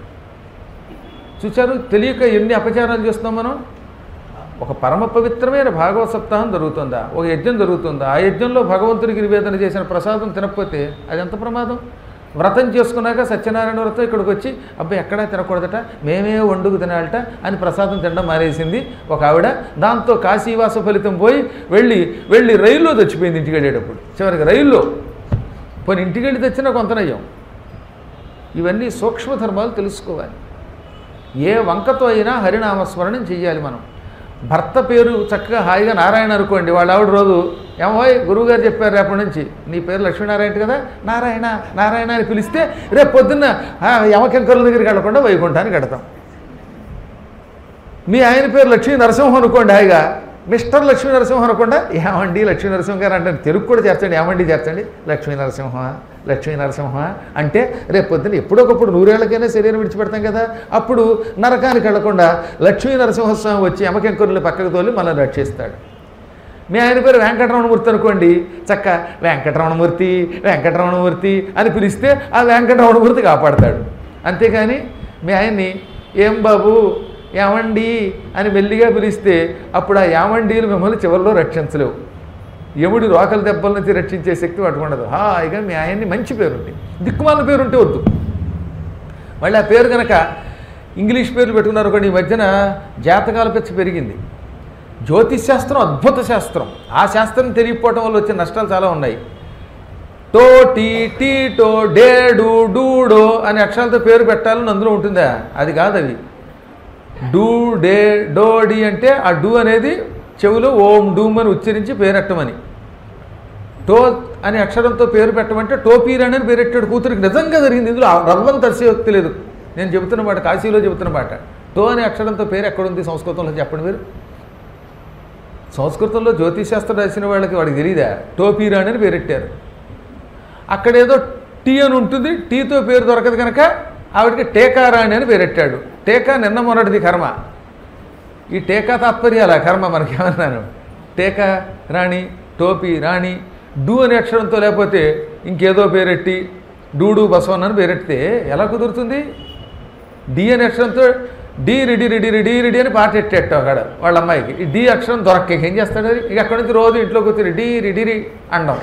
చూచారు తెలియక ఎన్ని అపచారాలు చేస్తున్నాం మనం ఒక పరమ పవిత్రమైన భాగవత సప్తాహం జరుగుతుందా ఒక యజ్ఞం జరుగుతుందా ఆ యజ్ఞంలో భగవంతుడికి నివేదన చేసిన ప్రసాదం తినకపోతే అది ఎంత ప్రమాదం వ్రతం చేసుకున్నాక సత్యనారాయణ వ్రతం ఇక్కడికి వచ్చి అబ్బాయి ఎక్కడా తినకూడదట మేమే వండుకు తినాలట అని ప్రసాదం తినడం మానేసింది ఒక ఆవిడ దాంతో కాశీవాస ఫలితం పోయి వెళ్ళి వెళ్ళి రైల్లో తెచ్చిపోయింది ఇంటికి వెళ్ళేటప్పుడు చివరికి రైల్లో పోనీ ఇంటికి వెళ్ళి తెచ్చినా కొంత నయ్యం ఇవన్నీ సూక్ష్మ ధర్మాలు తెలుసుకోవాలి ఏ వంకతో అయినా హరినామస్మరణం చెయ్యాలి మనం భర్త పేరు చక్కగా హాయిగా నారాయణ అనుకోండి వాళ్ళ ఆవిడ రోజు ఏమోయ్ గురువుగారు చెప్పారు రేపటి నుంచి నీ పేరు లక్ష్మీనారాయణ కదా నారాయణ నారాయణ అని పిలిస్తే రేపు పొద్దున్న ఆ, యమకెంకరుల దగ్గరికి వెళ్ళకుండా వైకుంఠానికి వెడతాం మీ ఆయన పేరు లక్ష్మీ నరసింహం అనుకోండి హాయిగా మిస్టర్ లక్ష్మీ నరసింహం అనకుండా ఏమండి లక్ష్మీ నరసింహ గారు అంటే తెలుగు కూడా చేర్చండి ఏమండి చేర్చండి లక్ష్మీ నరసింహ లక్ష్మీ నరసింహ అంటే రేపు పొద్దున్న ఎప్పుడొకప్పుడు నూరేళ్లకైనా శరీరం విడిచిపెడతాం కదా అప్పుడు నరకానికి వెళ్లకుండా లక్ష్మీ నరసింహస్వామి వచ్చి యమకెంకరులు పక్కకు తోలి మనల్ని రక్షిస్తాడు మీ ఆయన పేరు వెంకటరమణమూర్తి అనుకోండి చక్క వెంకటరమణమూర్తి వెంకటరమణమూర్తి అని పిలిస్తే ఆ వెంకటరమణమూర్తి కాపాడతాడు అంతేకాని మీ ఆయన్ని ఏం బాబు ఏమండి అని మెల్లిగా పిలిస్తే అప్పుడు ఆ యామండీలు మిమ్మల్ని చివరిలో రక్షించలేవు యముడి రోకల దెబ్బల నుంచి రక్షించే శక్తి వాటికి ఉండదు హాయిగా మీ ఆయన్ని మంచి పేరుంటే దిక్కుమాల పేరుంటే వద్దు మళ్ళీ ఆ పేరు కనుక ఇంగ్లీష్ పేర్లు పెట్టుకున్నారు కూడా ఈ మధ్యన జాతకాల పెచ్చి పెరిగింది జ్యోతిష్ శాస్త్రం అద్భుత శాస్త్రం ఆ శాస్త్రం తెలియకపోవటం వల్ల వచ్చే నష్టాలు చాలా ఉన్నాయి టో టీ టీ టో డేడు డూడో అనే అక్షరాలతో పేరు పెట్టాలని అందులో ఉంటుందా అది కాదు అవి డూ డే డో డి అంటే ఆ డూ అనేది చెవులో ఓం డూమ్ అని ఉచ్చరించి పేరెట్టమని టో అనే అక్షరంతో పేరు పెట్టమంటే టోపీరాణి అని పేరెట్టాడు కూతురికి నిజంగా జరిగింది ఇందులో రవ్వంత అతిశయోక్తి లేదు నేను చెబుతున్న మాట కాశీలో చెబుతున్న మాట టో అనే అక్షరంతో పేరు ఎక్కడుంది సంస్కృతంలో చెప్పండి మీరు సంస్కృతంలో జ్యోతిశాస్త్రం రాసిన వాళ్ళకి వాడికి తెలియదా టోపీరాణి అని పేరెట్టారు అక్కడేదో టీ అని ఉంటుంది టీతో పేరు దొరకదు కనుక ఆవిడకి టేకారాణి అని పేరెట్టాడు టేకా నిన్న మొన్నటిది కర్మ ఈ టేకా తాత్పర్యాల కర్మ మనకేమన్నాను టేకా రాణి టోపీ రాణి డూ అనే అక్షరంతో లేకపోతే ఇంకేదో పేరెట్టి డూడు బసవన్ అని పేరెట్టితే ఎలా కుదురుతుంది డి అనే అక్షరంతో D ready ready ready ready అని పాట ఎట్టేట్టు అక్కడ వాళ్ళ అమ్మాయికి ఈ డి అక్షరం దొరక్క ఏం చేస్తాడు అది ఇక అక్కడి నుంచి రోజు ఇంట్లో కూర్చొని డీ రెడీ రి అండం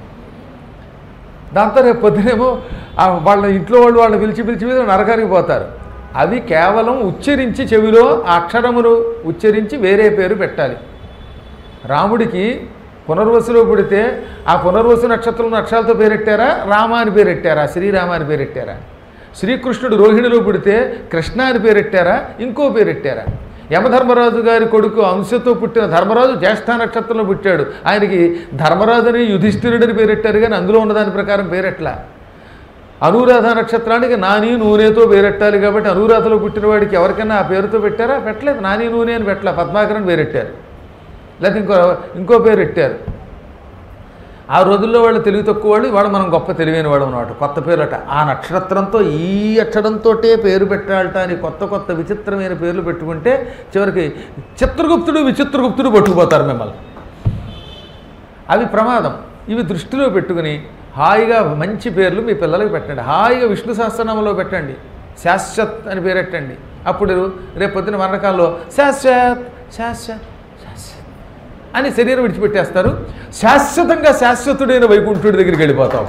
దాంతో రేపు పొద్దునేమో ఆ వాళ్ళ ఇంట్లో వాళ్ళు వాళ్ళు పిలిచి పిలిచి మీద నరకానికి పోతారు అవి కేవలం ఉచ్చరించి చెవిలో ఆ అక్షరమును ఉచ్చరించి వేరే పేరు పెట్టాలి రాముడికి పునర్వసులో పుడితే ఆ పునర్వసు నక్షత్రం అక్షరాలతో పేరెట్టారా రామ అని పేరెట్టారా శ్రీరామ అని పేరెట్టారా శ్రీకృష్ణుడు రోహిణిలో పుడితే కృష్ణ అని పేరెట్టారా ఇంకో పేరెట్టారా యమధర్మరాజు గారి కొడుకు అంశతో పుట్టిన ధర్మరాజు జ్యేష్ఠ నక్షత్రంలో పుట్టాడు ఆయనకి ధర్మరాజుని యుధిష్ఠిరుడని పేరెట్టారు కానీ అందులో ఉన్నదాని ప్రకారం పేరెట్లా అనురాధ నక్షత్రానికి నాని నూనెతో పేరెట్టాలి కాబట్టి అనురాధలో పుట్టిన వాడికి ఎవరికైనా ఆ పేరుతో పెట్టారా పెట్టలేదు నాని నూనె అని పెట్టలే పద్మాకరని పేరెట్టారు లేకపోతే ఇంకో ఇంకో పేరు పెట్టారు ఆ రోజుల్లో వాళ్ళు తెలివి తక్కువ వాళ్ళు వాళ్ళు మనం గొప్ప తెలివైన వాడు అనమాట కొత్త పేరట ఆ నక్షత్రంతో ఈ అక్షరంతో పేరు పెట్టాలట అని కొత్త కొత్త విచిత్రమైన పేర్లు పెట్టుకుంటే చివరికి చిత్రగుప్తుడు విచిత్రగుప్తుడు పట్టుకుపోతారు మిమ్మల్ని అవి ప్రమాదం ఇవి దృష్టిలో పెట్టుకుని హాయిగా మంచి పేర్లు మీ పిల్లలకి పెట్టండి హాయిగా విష్ణు సహస్రనామంలో పెట్టండి శాశ్వత్ అని పేరెట్టండి అప్పుడు రేపు పొద్దున మరణకాలంలో శాశ్వత్ శాశ్వత్ శాశ్వత్ అని శరీరం విడిచిపెట్టేస్తారు శాశ్వతంగా శాశ్వతుడైన వైకుంఠుడి దగ్గరికి వెళ్ళిపోతాం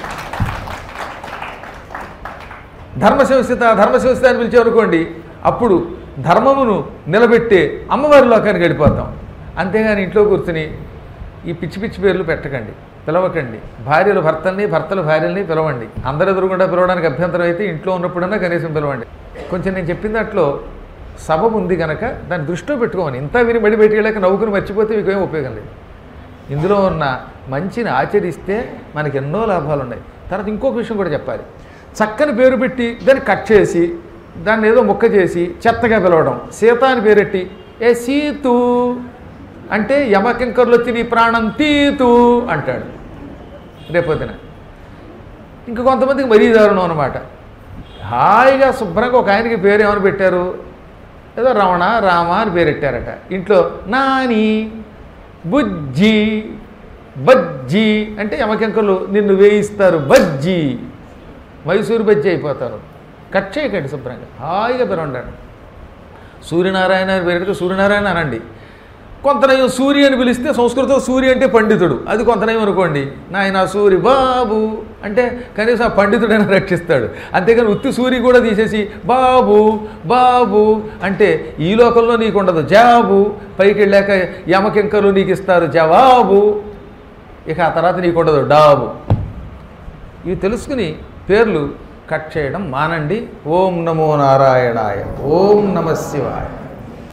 ధర్మశంసిత ధర్మశంసిత అని పిలిచామనుకోండి అప్పుడు ధర్మమును నిలబెట్టే అమ్మవారి లోకానికి వెళ్ళిపోతాం అంతేగాని ఇంట్లో కూర్చుని ఈ పిచ్చి పిచ్చి పేర్లు పెట్టకండి పిలవకండి భార్యలు భర్తల్ని భర్తలు భార్యల్ని పిలవండి అందరు ఎదురుగుండా పిలవడానికి అభ్యంతరం అయితే ఇంట్లో ఉన్నప్పుడన్నా కనీసం పిలవండి కొంచెం నేను చెప్పిన దాంట్లో సబబు ఉంది కనుక దాన్ని దృష్టిలో పెట్టుకోమని ఇంత విని బడి బయటికి వెళ్ళాక నవ్వుకుని మర్చిపోతే మీకు ఏం ఉపయోగం లేదు ఇందులో ఉన్న మంచిని ఆచరిస్తే మనకి ఎన్నో లాభాలు ఉన్నాయి తర్వాత ఇంకొక విషయం కూడా చెప్పాలి చక్కని పేరు పెట్టి దాన్ని కట్ చేసి దాన్ని ఏదో ముక్క చేసి చెత్తగా పిలవడం సీత అని పేరెట్టి ఏ సీతు అంటే యమకింకర్లు వచ్చి నీ ప్రాణం తీతు అంటాడు రేపొద్దున ఇంక కొంతమందికి మరీ దారుణం అనమాట హాయిగా శుభ్రంగా ఒక ఆయనకి పేరు ఏమని పెట్టారు ఏదో రమణ రామ అని పేరెట్టారట ఇంట్లో నాని బుజ్జి బజ్జి అంటే యమకెంకలు నిన్ను వేయిస్తారు బజ్జి మైసూరు బజ్జి అయిపోతారు కట్ చేయకండి శుభ్రంగా హాయిగా పిలవండి సూర్యనారాయణ అని పేరెడితే సూర్యనారాయణ అనండి కొంతనయం సూర్య అని పిలిస్తే సంస్కృతం సూర్య అంటే పండితుడు అది కొంతనయం అనుకోండి నాయన సూరి బాబు అంటే కనీసం ఆ పండితుడైనా రక్షిస్తాడు అంతేగాని ఉత్తి సూరి కూడా తీసేసి బాబు బాబు అంటే ఈ లోకంలో నీకు ఉండదు జాబు పైకి వెళ్ళాక యమకింకలు నీకు ఇస్తారు జవాబు ఇక ఆ తర్వాత నీకు ఉండదు డాబు ఇవి తెలుసుకుని పేర్లు కట్ చేయడం మానండి ఓం నమో నారాయణాయ ఓం నమ శివాయ